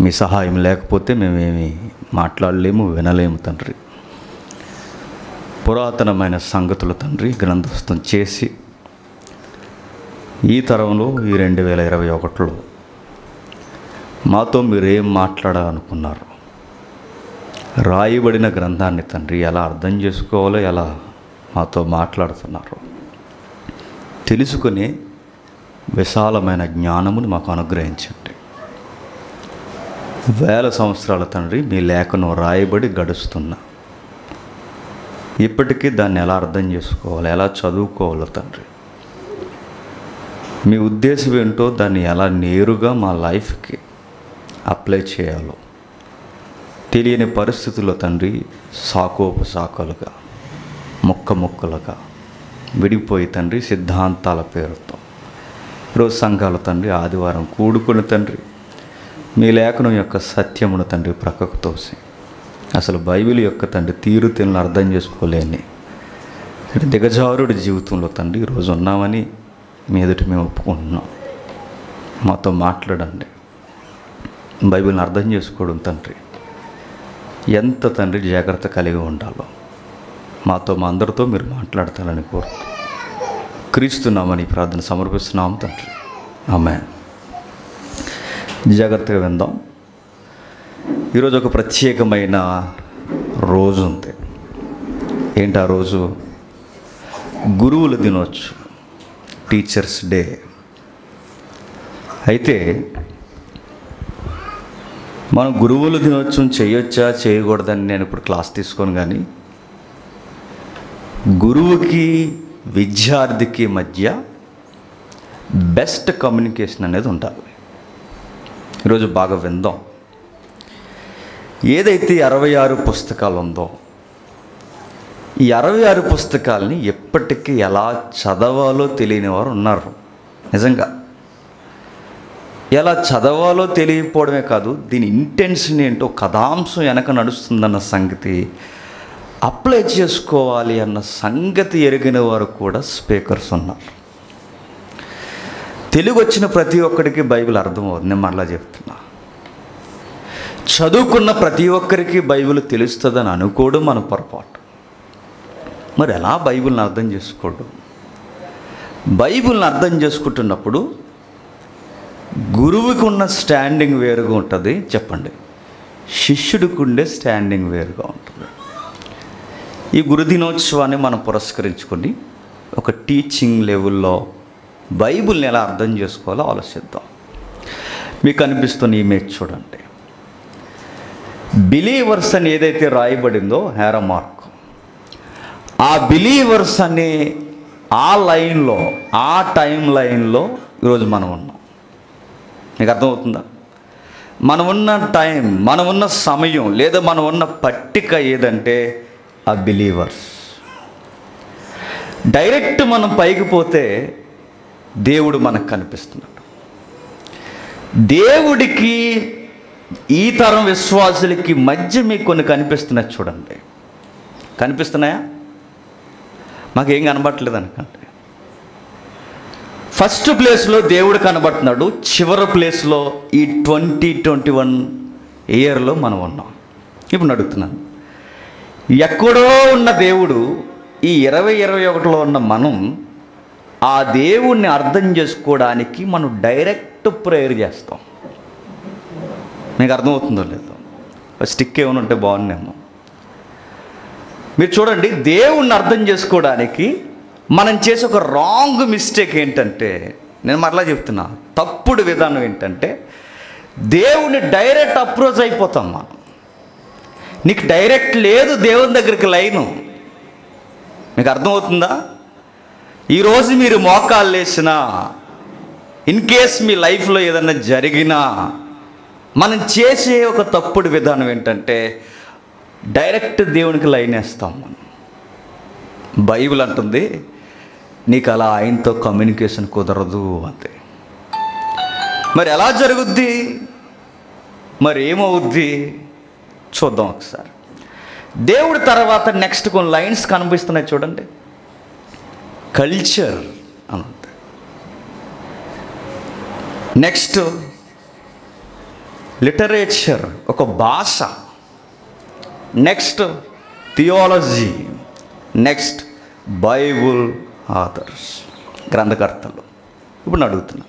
మీ సహాయం లేకపోతే మేమేమి మాట్లాడలేము వినలేము తండ్రి పురాతనమైన సంగతులు తండ్రి గ్రంథస్థం చేసి ఈ తరంలో ఈ రెండు వేల ఇరవై ఒకటిలో మాతో మీరు ఏం మాట్లాడాలనుకున్నారు రాయబడిన గ్రంథాన్ని తండ్రి ఎలా అర్థం చేసుకోవాలో ఎలా మాతో మాట్లాడుతున్నారు తెలుసుకునే విశాలమైన జ్ఞానమును మాకు అనుగ్రహించండి వేల సంవత్సరాల తండ్రి మీ లేఖను రాయబడి గడుస్తున్నా ఇప్పటికీ దాన్ని ఎలా అర్థం చేసుకోవాలి ఎలా చదువుకోవాలో తండ్రి మీ ఉద్దేశం ఏంటో దాన్ని ఎలా నేరుగా మా లైఫ్కి అప్లై చేయాలో తెలియని పరిస్థితుల్లో తండ్రి సాకోపసాకలుగా ముక్క ముక్కలుగా విడిపోయి తండ్రి సిద్ధాంతాల పేరుతో ఈరోజు సంఘాల తండ్రి ఆదివారం కూడుకుని తండ్రి మీ లేఖనం యొక్క సత్యమును తండ్రి ప్రక్కకు తోసి అసలు బైబిల్ యొక్క తండ్రి తీరు తెలను అర్థం చేసుకోలేని ఇటు దిగజారుడి జీవితంలో తండ్రి ఈరోజు ఉన్నామని మీ ఎదుటి మేము ఒప్పుకుంటున్నాం మాతో మాట్లాడండి బైబిల్ని అర్థం చేసుకోవడం తండ్రి ఎంత తండ్రి జాగ్రత్త కలిగి ఉండాలో మాతో మా అందరితో మీరు మాట్లాడతారని కోరుతూ క్రీస్తున్నామని ఈ ప్రార్థన సమర్పిస్తున్నాం తండ్రి ఆమె జాగ్రత్తగా విందాం ఈరోజు ఒక ప్రత్యేకమైన రోజు ఉంది ఏంటి ఆ రోజు గురువుల దినోత్సవం టీచర్స్ డే అయితే మనం గురువుల దినోత్సవం చేయొచ్చా చేయకూడదని నేను ఇప్పుడు క్లాస్ తీసుకోను కానీ గురువుకి విద్యార్థికి మధ్య బెస్ట్ కమ్యూనికేషన్ అనేది ఉండాలి ఈరోజు బాగా విందాం ఏదైతే అరవై ఆరు పుస్తకాలు ఉందో ఈ అరవై ఆరు పుస్తకాలని ఎప్పటికీ ఎలా చదవాలో తెలియని వారు ఉన్నారు నిజంగా ఎలా చదవాలో తెలియకపోవడమే కాదు దీని ఇంటెన్షన్ ఏంటో కథాంశం వెనక నడుస్తుందన్న సంగతి అప్లై చేసుకోవాలి అన్న సంగతి ఎరిగిన వారు కూడా స్పీకర్స్ ఉన్నారు తెలుగు వచ్చిన ప్రతి ఒక్కడికి బైబిల్ అర్థమవుతుంది నేను మళ్ళా చెప్తున్నా చదువుకున్న ప్రతి ఒక్కరికి బైబిల్ తెలుస్తుందని అనుకోవడం మన పొరపాటు మరి ఎలా బైబిల్ని అర్థం చేసుకోవడం బైబిల్ని అర్థం చేసుకుంటున్నప్పుడు గురువుకి ఉన్న స్టాండింగ్ వేరుగా ఉంటుంది చెప్పండి శిష్యుడికి ఉండే స్టాండింగ్ వేరుగా ఉంటుంది ఈ గురు దినోత్సవాన్ని మనం పురస్కరించుకొని ఒక టీచింగ్ లెవెల్లో బైబిల్ని ఎలా అర్థం చేసుకోవాలో ఆలోచిద్దాం మీకు అనిపిస్తున్న ఇమేజ్ చూడండి బిలీవర్స్ అని ఏదైతే రాయబడిందో హేర మార్క్ ఆ బిలీవర్స్ అనే ఆ లైన్లో ఆ టైం లైన్లో ఈరోజు మనం ఉన్నాం మీకు అర్థమవుతుందా మనం ఉన్న టైం మనం ఉన్న సమయం లేదా మనం ఉన్న పట్టిక ఏదంటే ఆ బిలీవర్స్ డైరెక్ట్ మనం పైకి పోతే దేవుడు మనకు కనిపిస్తున్నాడు దేవుడికి ఈ తరం విశ్వాసులకి మధ్య మీకు కొన్ని కనిపిస్తున్నాయి చూడండి కనిపిస్తున్నాయా మాకేం కనబట్టలేదు అనుకంటే ఫస్ట్ ప్లేస్లో దేవుడు కనబడుతున్నాడు చివరి ప్లేస్లో ఈ ట్వంటీ ట్వంటీ వన్ ఇయర్లో మనం ఉన్నాం ఇప్పుడు అడుగుతున్నాను ఎక్కడో ఉన్న దేవుడు ఈ ఇరవై ఇరవై ఒకటిలో ఉన్న మనం ఆ దేవుణ్ణి అర్థం చేసుకోవడానికి మనం డైరెక్ట్ ప్రేయర్ చేస్తాం మీకు అర్థమవుతుందో లేదో స్టిక్ ఏమైనా ఉంటే బాగుండేమో మీరు చూడండి దేవుణ్ణి అర్థం చేసుకోవడానికి మనం చేసే ఒక రాంగ్ మిస్టేక్ ఏంటంటే నేను మరలా చెప్తున్నా తప్పుడు విధానం ఏంటంటే దేవుని డైరెక్ట్ అప్రోచ్ అయిపోతాం మనం నీకు డైరెక్ట్ లేదు దేవుని దగ్గరికి లైను మీకు అర్థమవుతుందా ఈరోజు మీరు మోకాళ్ళు వేసినా ఇన్ కేస్ మీ లైఫ్లో ఏదన్నా జరిగినా మనం చేసే ఒక తప్పుడు విధానం ఏంటంటే డైరెక్ట్ దేవునికి లైన్ వేస్తాం మనం బైబిల్ అంటుంది నీకు అలా ఆయనతో కమ్యూనికేషన్ కుదరదు అంతే మరి ఎలా జరుగుద్ది మరి ఏమవుద్ది చూద్దాం ఒకసారి దేవుడి తర్వాత నెక్స్ట్ కొన్ని లైన్స్ కనిపిస్తున్నాయి చూడండి కల్చర్ అని ఉంది నెక్స్ట్ లిటరేచర్ ఒక భాష next theology next Bible authors గ్రంథకర్తలు ఇప్పుడు నేను అడుగుతున్నా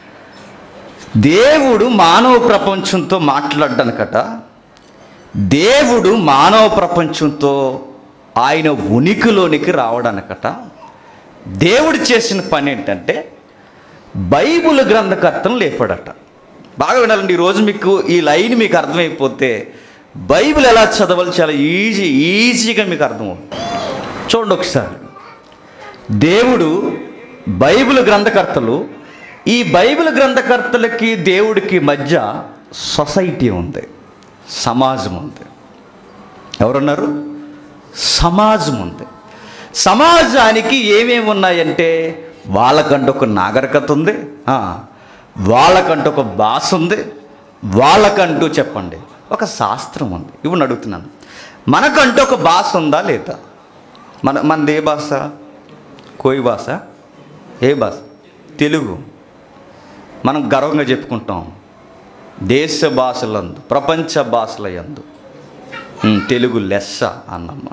దేవుడు మానవ ప్రపంచంతో మాట్లాడ్డానికట దేవుడు మానవ ప్రపంచంతో ఆయన ఉనికిలోనికి రావడానికట దేవుడు చేసిన పని ఏంటంటే బైబుల్ గ్రంథకర్తను లేపాడట బాగా వినాలండి ఈరోజు మీకు ఈ లైన్ మీకు అర్థమైపోతే బైబిల్ ఎలా చదవాలి చాలా ఈజీ ఈజీగా మీకు అర్థమవుతుంది చూడండి ఒకసారి దేవుడు బైబిల్ గ్రంథకర్తలు ఈ బైబిల్ గ్రంథకర్తలకి దేవుడికి మధ్య సొసైటీ ఉంది సమాజం ఉంది ఎవరున్నారు సమాజం ఉంది సమాజానికి ఏమేమి ఉన్నాయంటే వాళ్ళకంటూ ఒక నాగరికత ఉంది ఆ, వాళ్ళకంటూ ఒక భాష ఉంది వాళ్ళకంటూ చెప్పండి ఒక శాస్త్రం ఉంది ఇప్పుడు నేను అడుగుతున్నాను మనకంటూ ఒక భాష ఉందా లేదా మన మనది ఏ భాష కోయి భాష ఏ భాష తెలుగు మనం గర్వంగా చెప్పుకుంటాం దేశ భాషలందు ప్రపంచ భాషల యందు ఉమ్, తెలుగు లెస్స అన్నమ్మ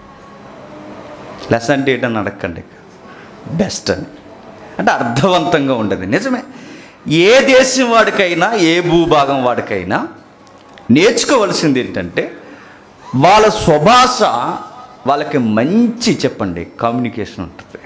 లెస్ అంటే ఏంటని అడగండి బెస్ట్ అని అంటే అర్థవంతంగా ఉండదు నిజమే ఏ దేశం వాడికైనా ఏ భూభాగం వాడికైనా నేర్చుకోవాల్సింది ఏంటంటే వాళ్ళ స్వభాష వాళ్ళకి మంచి చెప్పండి కమ్యూనికేషన్ ఉంటుంది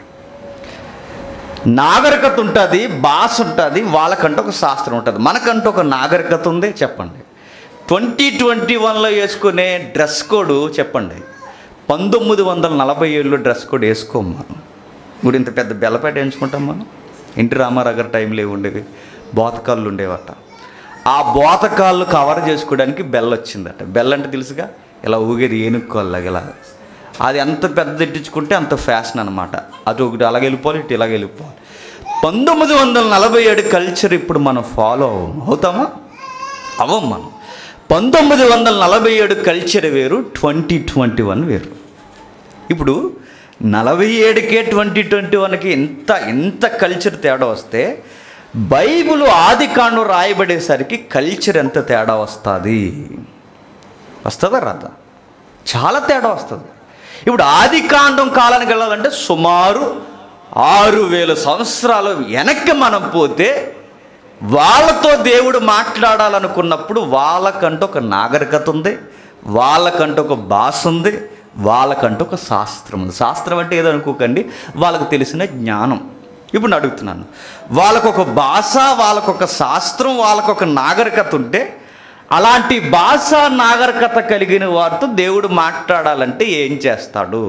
నాగరికత ఉంటుంది భాష ఉంటుంది వాళ్ళకంటూ ఒక శాస్త్రం ఉంటుంది మనకంటూ ఒక నాగరికత ఉంది చెప్పండి ట్వంటీ ట్వంటీ వన్లో వేసుకునే డ్రెస్ కోడ్ చెప్పండి పంతొమ్మిది వందల నలభై ఏడులో డ్రెస్ కోడ్ వేసుకోం మనం ఇప్పుడు ఇంత పెద్ద బెల్లపేట వేయించుకుంటాం మనం ఎన్టీ రామారావు గారి టైంలో ఏవి ఉండేవి బోతకాళ్ళు ఉండేవట ఆ బోతకాళ్ళు కవర్ చేసుకోవడానికి బెల్ వచ్చిందట బెల్ అంటే తెలుసుగా ఇలా ఊగేది ఏనుక్కోళ్ళగా ఇలా అది ఎంత పెద్ద ఎట్టించుకుంటే అంత ఫ్యాషన్ అనమాట అటు ఒకటి అలాగ వెళ్ళిపోవాలి ఇటు ఇలాగ వెళ్ళిపోవాలి పంతొమ్మిది వందల నలభై ఏడు కల్చర్ ఇప్పుడు మనం ఫాలో అవ్వం అవుతామా అవ్వం మనం పంతొమ్మిది వందల నలభై ఏడు కల్చర్ వేరు ట్వంటీ ట్వంటీ వన్ వేరు ఇప్పుడు నలభై ఏడుకే ట్వంటీ ట్వంటీ వన్కి ఎంత ఎంత కల్చర్ తేడా వస్తే బైబుల్ ఆది కాండం రాయబడేసరికి కల్చర్ ఎంత తేడా వస్తుంది వస్తుందా రాదా చాలా తేడా వస్తుంది ఇప్పుడు ఆది కాండం కాలానికి వెళ్ళాలంటే సుమారు ఆరు వేల సంవత్సరాలు వెనక్కి మనం పోతే వాళ్ళతో దేవుడు మాట్లాడాలనుకున్నప్పుడు వాళ్ళకంటూ ఒక నాగరికత ఉంది వాళ్ళకంటూ ఒక భాష ఉంది వాళ్ళకంటూ ఒక శాస్త్రం ఉంది శాస్త్రం అంటే ఏదో అనుకోకండి వాళ్ళకు తెలిసిన జ్ఞానం ఇప్పుడు నేను అడుగుతున్నాను వాళ్ళకొక భాష వాళ్ళకొక శాస్త్రం వాళ్ళకొక నాగరికత ఉంటే అలాంటి భాష నాగరికత కలిగిన వారితో దేవుడు మాట్లాడాలంటే ఏం చేస్తాడు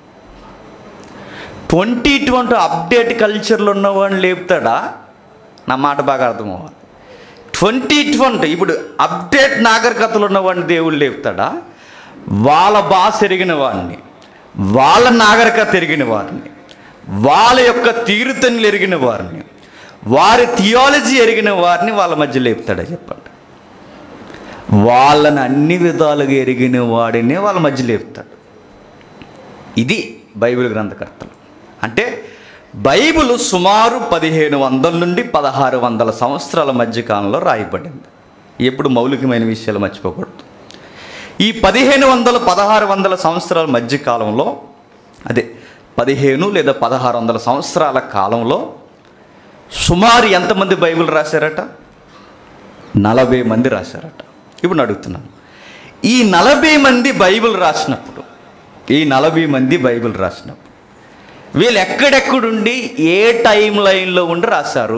ట్వంటీ ట్వంటీ అప్డేట్ కల్చర్లో ఉన్నవాడిని లేపుతాడా నా మాట బాగా అర్థమవ్వాలి ట్వంటీ ట్వంటీ ఇప్పుడు అప్డేట్ నాగరికతలు ఉన్నవాడిని దేవుడు లేపుతాడా వాళ్ళ భాష ఎరిగిన వాడిని వాళ్ళ నాగరికత ఎరిగిన వారిని వాళ్ళ యొక్క తీరుతన్నులు ఎరిగిన వారిని వారి థియాలజీ ఎరిగిన వారిని వాళ్ళ మధ్య లేపుతాడా చెప్పండి వాళ్ళని అన్ని విధాలుగా ఎరిగిన వాడినే వాళ్ళ మధ్య లేపుతాడు ఇది బైబిల్ గ్రంథకర్తలు అంటే బైబిల్ సుమారు పదిహేను వందల నుండి పదహారు వందల సంవత్సరాల మధ్య కాలంలో రాయబడింది ఎప్పుడు మౌలికమైన విషయాలు మర్చిపోకూడదు ఈ పదిహేను వందల పదహారు వందల సంవత్సరాల మధ్య కాలంలో అదే పదిహేను లేదా పదహారు వందల సంవత్సరాల కాలంలో సుమారు ఎంతమంది బైబిల్ రాశారట నలభై మంది రాశారట ఇప్పుడు నేను అడుగుతున్నాను ఈ నలభై మంది బైబిల్ రాసినప్పుడు ఈ నలభై మంది బైబిల్ రాసినప్పుడు వీళ్ళు ఎక్కడెక్కడుండి ఏ టైం లైన్లో ఉండి రాశారు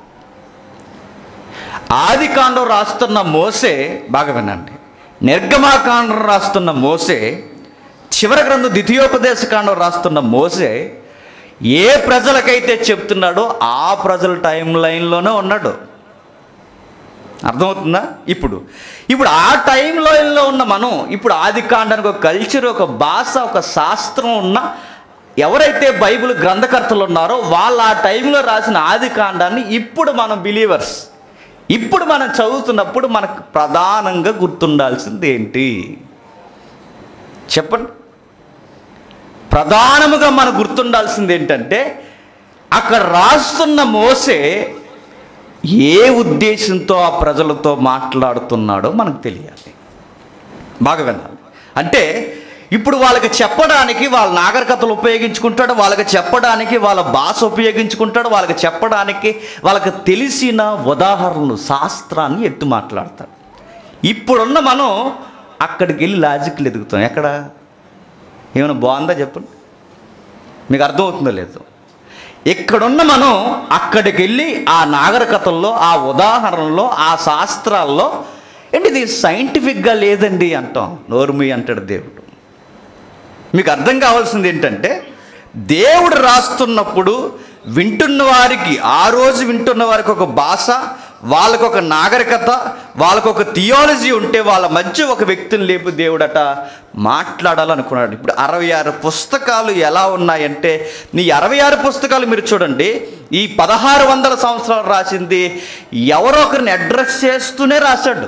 ఆది కాండం రాస్తున్న మోసే బాగా వినండి నిర్గమాకాండం రాస్తున్న మోసే చివరి గ్రంథం ద్వితీయోపదేశ కాండం రాస్తున్న మోసే ఏ ప్రజలకైతే చెప్తున్నాడో ఆ ప్రజల టైం లైన్లోనే ఉన్నాడు అర్థమవుతుందా ఇప్పుడు ఇప్పుడు ఆ టైం లైన్లో ఉన్న మనం ఇప్పుడు ఆది కాండానికి ఒక కల్చర్ ఒక భాష ఒక శాస్త్రం ఉన్న ఎవరైతే బైబిల్ గ్రంథకర్తలు ఉన్నారో వాళ్ళు ఆ టైంలో రాసిన ఆది కాండాన్ని ఇప్పుడు మనం బిలీవర్స్ ఇప్పుడు మనం చదువుతున్నప్పుడు మనకు ప్రధానంగా గుర్తుండాల్సింది ఏంటి చెప్పండి ప్రధానముగా మనకు గుర్తుండాల్సింది ఏంటంటే అక్కడ రాస్తున్న మోసే ఏ ఉద్దేశంతో ఆ ప్రజలతో మాట్లాడుతున్నాడో మనకు తెలియాలి బాగా వినాలి అంటే ఇప్పుడు వాళ్ళకి చెప్పడానికి వాళ్ళ నాగరికతలు ఉపయోగించుకుంటాడు వాళ్ళకి చెప్పడానికి వాళ్ళ భాష ఉపయోగించుకుంటాడు వాళ్ళకి చెప్పడానికి వాళ్ళకి తెలిసిన ఉదాహరణలు శాస్త్రాన్ని ఎత్తి మాట్లాడతాడు ఇప్పుడున్న మనం అక్కడికి వెళ్ళి లాజిక్లు ఎదుగుతాం ఎక్కడ ఏమైనా బాగుందా చెప్పండి మీకు అర్థమవుతుందో లేదు ఇక్కడున్న మనం అక్కడికి వెళ్ళి ఆ నాగరికతల్లో ఆ ఉదాహరణలో ఆ శాస్త్రాల్లో ఏంటి ఇది సైంటిఫిక్గా లేదండి అంటాం నోరుమి అంటాడు దేవుడు మీకు అర్థం కావాల్సింది ఏంటంటే దేవుడు రాస్తున్నప్పుడు వింటున్న వారికి ఆ రోజు వింటున్న వారికి ఒక భాష వాళ్ళకు ఒక నాగరికత వాళ్ళకు ఒక థియాలజీ ఉంటే వాళ్ళ మధ్య ఒక వ్యక్తిని లేపు దేవుడట మాట్లాడాలనుకున్నాడు ఇప్పుడు అరవై ఆరు పుస్తకాలు ఎలా ఉన్నాయంటే నీ అరవై ఆరు పుస్తకాలు మీరు చూడండి ఈ పదహారు వందల సంవత్సరాలు రాసింది ఎవరో ఒకరిని అడ్రస్ చేస్తూనే రాశాడు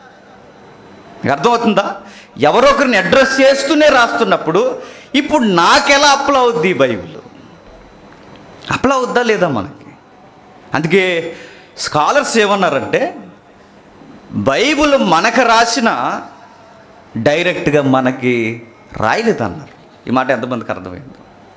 మీకు అర్థమవుతుందా ఎవరో ఒకరిని అడ్రస్ చేస్తూనే రాస్తున్నప్పుడు ఇప్పుడు నాకెలా అప్లా అవుద్ది ఈ బైబిల్ అప్లా అవుద్దా లేదా మనకి అందుకే స్కాలర్స్ ఏమన్నారంటే బైబిల్ మనకు రాసిన డైరెక్ట్గా మనకి రాయలేదన్నారు ఈ మాట ఎంతమందికి అర్థమైంది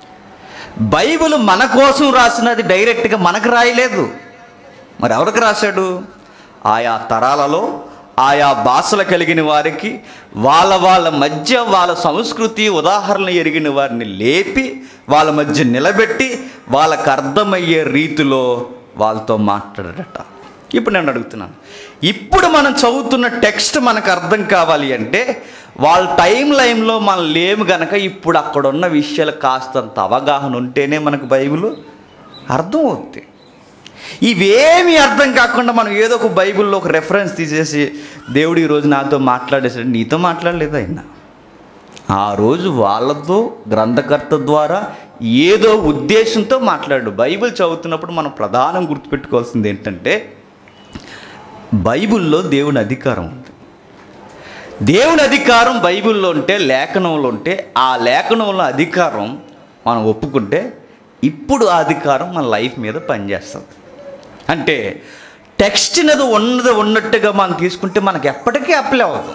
బైబిల్ మన కోసం రాసినది డైరెక్ట్గా మనకు రాయలేదు మరి ఎవరికి రాశాడు ఆయా తరాలలో ఆయా భాషలు కలిగిన వారికి వాళ్ళ వాళ్ళ మధ్య వాళ్ళ సంస్కృతి ఉదాహరణ ఎరిగిన వారిని లేపి వాళ్ళ మధ్య నిలబెట్టి వాళ్ళకు అర్థమయ్యే రీతిలో వాళ్ళతో మాట్లాడట ఇప్పుడు నేను అడుగుతున్నాను ఇప్పుడు మనం చదువుతున్న టెక్స్ట్ మనకు అర్థం కావాలి అంటే వాళ్ళ టైం లైన్లో మనం లేము గనక ఇప్పుడు అక్కడ ఉన్న విషయాలు కాస్తంత అవగాహన ఉంటేనే మనకు బైబిల్ అర్థం అవుద్ది ఇవేమీ అర్థం కాకుండా మనం ఏదో ఒక బైబిల్లో ఒక రెఫరెన్స్ తీసేసి దేవుడు ఈరోజు నాతో మాట్లాడేసాడు నీతో మాట్లాడలేదు ఆయన ఆ రోజు వాళ్ళతో గ్రంథకర్త ద్వారా ఏదో ఉద్దేశంతో మాట్లాడు బైబిల్ చదువుతున్నప్పుడు మనం ప్రధానం గుర్తుపెట్టుకోవాల్సింది ఏంటంటే బైబిల్లో దేవుని అధికారం ఉంది దేవుని అధికారం బైబిల్లో ఉంటే లేఖనంలో ఉంటే ఆ లేఖనంలో అధికారం మనం ఒప్పుకుంటే ఇప్పుడు ఆ అధికారం మన లైఫ్ మీద పనిచేస్తుంది అంటే టెక్స్ట్ అనేది ఉన్నది ఉన్నట్టుగా మనం తీసుకుంటే మనకి ఎప్పటికీ అప్లై అవ్వదు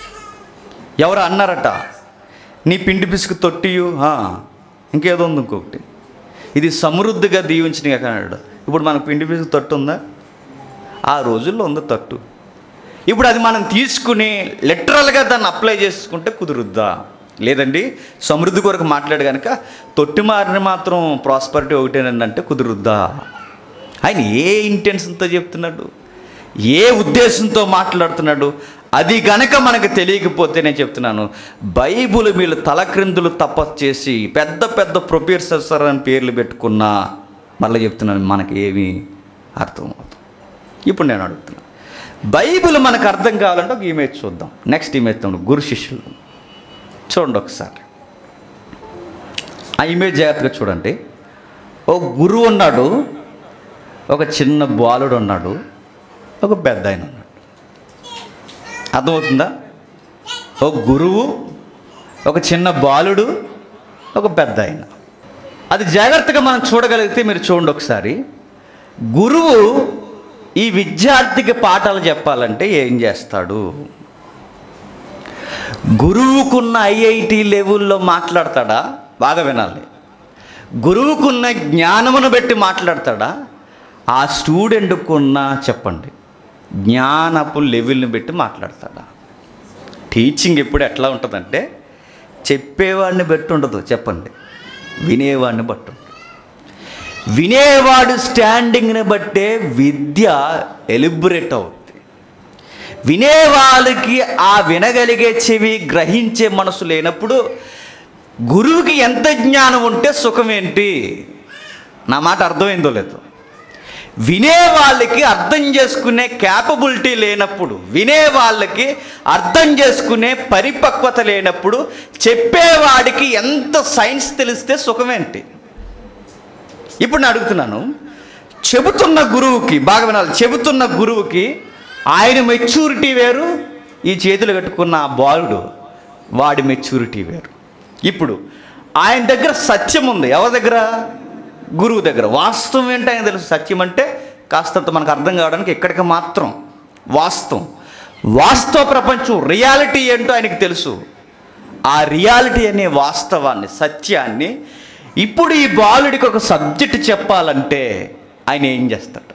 ఎవరు అన్నారట నీ పిండి పిసుకు తొట్టియు ఆ, ఇంకేదో ఉంది ఇంకొకటి ఇది సమృద్ధిగా దీవించిన అన్నాడు ఇప్పుడు మనకు పిండి పిసుకు తొట్టు ఉందా ఆ రోజుల్లో ఉంది తట్టు ఇప్పుడు అది మనం తీసుకుని లిటరల్గా దాన్ని అప్లై చేసుకుంటే కుదురుద్దా లేదండి సమృద్ధి కొరకు మాట్లాడు కనుక తొట్టి మారిన మాత్రం ప్రాస్పరిటీ ఒకటేనండి అంటే కుదురుద్దా ఆయన ఏ ఇంటెన్షన్తో చెప్తున్నాడు ఏ ఉద్దేశంతో మాట్లాడుతున్నాడు అది గనక మనకు తెలియకపోతే నేను చెప్తున్నాను బైబుల్ వీళ్ళు తలక్రిందులు తపస్సు చేసి పెద్ద పెద్ద ప్రొఫెసర్ అని పేర్లు పెట్టుకున్నా మళ్ళీ చెప్తున్నాను మనకి ఏమీ అర్థం అవుతుంది ఇప్పుడు నేను అడుగుతున్నాను బైబిల్ మనకు అర్థం కావాలంటే ఒక ఇమేజ్ చూద్దాం నెక్స్ట్ ఇమేజ్ చూడండి గురు శిష్యులు చూడండి ఒకసారి ఆ ఇమేజ్ జాగ్రత్తగా చూడండి ఓ గురువు ఉన్నాడు ఒక చిన్న బాలుడు ఉన్నాడు ఒక పెద్ద ఆయన ఉన్నాడు అర్థమవుతుందా ఒక గురువు ఒక చిన్న బాలుడు ఒక పెద్ద ఆయన అది జాగ్రత్తగా మనం చూడగలిగితే మీరు చూడండి ఒకసారి గురువు ఈ విద్యార్థికి పాఠాలు చెప్పాలంటే ఏం చేస్తాడు గురువుకున్న ఐఐటి లెవెల్లో మాట్లాడతాడా బాగా వినాలి గురువుకున్న జ్ఞానమును బట్టి మాట్లాడతాడా ఆ స్టూడెంట్కున్న చెప్పండి జ్ఞానపు లెవెల్ని బట్టి మాట్లాడతాడా టీచింగ్ ఎప్పుడు ఎట్లా ఉంటుందంటే చెప్పేవాడిని బట్టి ఉండదు చెప్పండి వినేవాడిని బట్టి ఉంటుంది వినేవాడు స్టాండింగ్ని బట్టే విద్య ఎలిబరేట్ అవుతుంది వినే వాళ్ళకి ఆ వినగలిగే చెవి గ్రహించే మనసు లేనప్పుడు గురువుకి ఎంత జ్ఞానం ఉంటే సుఖం ఏంటి నా మాట అర్థమైందో లేదో వినే వాళ్ళకి అర్థం చేసుకునే క్యాపబిలిటీ లేనప్పుడు వినే వాళ్ళకి అర్థం చేసుకునే పరిపక్వత లేనప్పుడు చెప్పేవాడికి ఎంత సైన్స్ తెలిస్తే సుఖమేంటి ఇప్పుడు నేను అడుగుతున్నాను చెబుతున్న గురువుకి బాగా వినాలి చెబుతున్న గురువుకి ఆయన మెచ్యూరిటీ వేరు ఈ చేతులు కట్టుకున్న ఆ బాలుడు వాడి మెచ్యూరిటీ వేరు ఇప్పుడు ఆయన దగ్గర సత్యం ఉంది ఎవరి దగ్గర గురువు దగ్గర వాస్తవం ఏంటి ఆయన తెలుసు సత్యం అంటే కాస్తంత మనకు అర్థం కావడానికి ఇక్కడికి మాత్రం వాస్తవం వాస్తవ ప్రపంచం రియాలిటీ ఏంటో ఆయనకి తెలుసు ఆ రియాలిటీ అనే వాస్తవాన్ని సత్యాన్ని ఇప్పుడు ఈ బాలుడికి ఒక సబ్జెక్ట్ చెప్పాలంటే ఆయన ఏం చేస్తాడు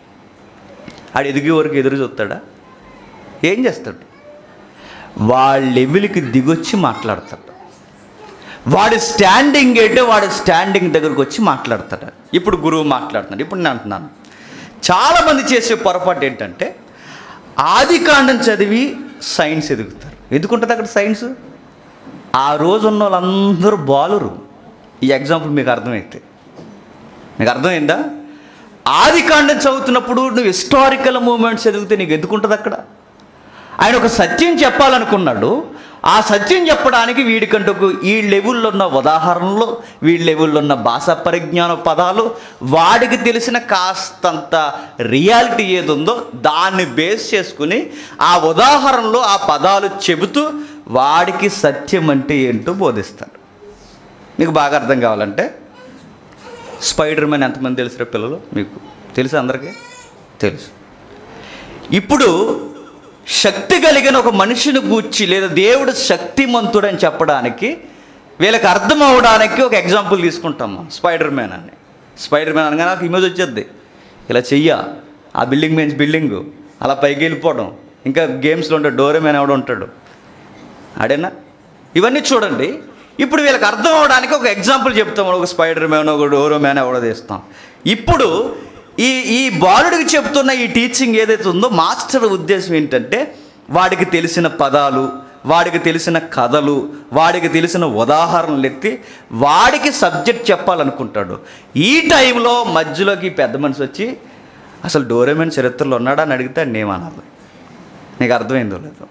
ఆడు ఎదిగే వరకు ఎదురు చూస్తాడా ఏం చేస్తాడు వాళ్ళ లెవెల్కి దిగొచ్చి మాట్లాడతాడు వాడి స్టాండింగ్ ఏంటో వాడి స్టాండింగ్ దగ్గరకు వచ్చి మాట్లాడతాడు ఇప్పుడు గురువు మాట్లాడుతున్నాడు ఇప్పుడు నేను అంటున్నాను చాలామంది చేసే పొరపాటు ఏంటంటే ఆది కాండం చదివి సైన్స్ ఎదుగుతారు ఎందుకుంటుంది అక్కడ సైన్స్ ఆ రోజు ఉన్న వాళ్ళందరూ బాలురు ఈ ఎగ్జాంపుల్ మీకు అర్థమైతే మీకు అర్థమైందా ఆది కాండం చదువుతున్నప్పుడు నువ్వు హిస్టారికల్ మూమెంట్స్ చదివితే నీకు ఎందుకుంటుంది అక్కడ ఆయన ఒక సత్యం చెప్పాలనుకున్నాడు ఆ సత్యం చెప్పడానికి వీడికంటూ ఒక ఈ లెవెల్లో ఉన్న ఉదాహరణలు వీడి లెవెల్లో ఉన్న భాషా పరిజ్ఞాన పదాలు వాడికి తెలిసిన కాస్తంత రియాలిటీ ఏది ఉందో దాన్ని బేస్ చేసుకుని ఆ ఉదాహరణలో ఆ పదాలు చెబుతూ వాడికి సత్యం అంటే ఏంటో బోధిస్తాడు మీకు బాగా అర్థం కావాలంటే స్పైడర్ మ్యాన్ ఎంతమంది తెలుసురా పిల్లలు మీకు తెలుసు అందరికీ తెలుసు ఇప్పుడు శక్తి కలిగిన ఒక మనిషిని గూర్చి లేదా దేవుడు శక్తిమంతుడని చెప్పడానికి వీళ్ళకి అర్థం అవడానికి ఒక ఎగ్జాంపుల్ తీసుకుంటాం మనం స్పైడర్ మ్యాన్ అని స్పైడర్ మ్యాన్ అనగా నాకు ఇమేజ్ వచ్చేది ఇలా చెయ్య ఆ బిల్డింగ్ మీద బిల్డింగు అలా పైకి వెళ్ళిపోవడం ఇంకా గేమ్స్లో ఉంటే డోరే మ్యాన్ ఎవడో ఉంటాడు ఆడేనా ఇవన్నీ చూడండి ఇప్పుడు వీళ్ళకి అర్థం అవడానికి ఒక ఎగ్జాంపుల్ చెప్తాం ఒక స్పైడర్ మ్యాన్ ఒక డోరో మ్యాన్ ఎవడో తీస్తాం ఇప్పుడు ఈ ఈ బాలుడికి చెప్తున్న ఈ టీచింగ్ ఏదైతే ఉందో మాస్టర్ ఉద్దేశం ఏంటంటే వాడికి తెలిసిన పదాలు వాడికి తెలిసిన కథలు వాడికి తెలిసిన ఉదాహరణలు ఎత్తి వాడికి సబ్జెక్ట్ చెప్పాలనుకుంటాడు ఈ టైంలో మధ్యలోకి ఈ పెద్ద మనిషి వచ్చి అసలు డోరేమెన్ చరిత్రలో ఉన్నాడా అని అడిగితే ఆయన ఏమనాలి నీకు అర్థమైందో లేదో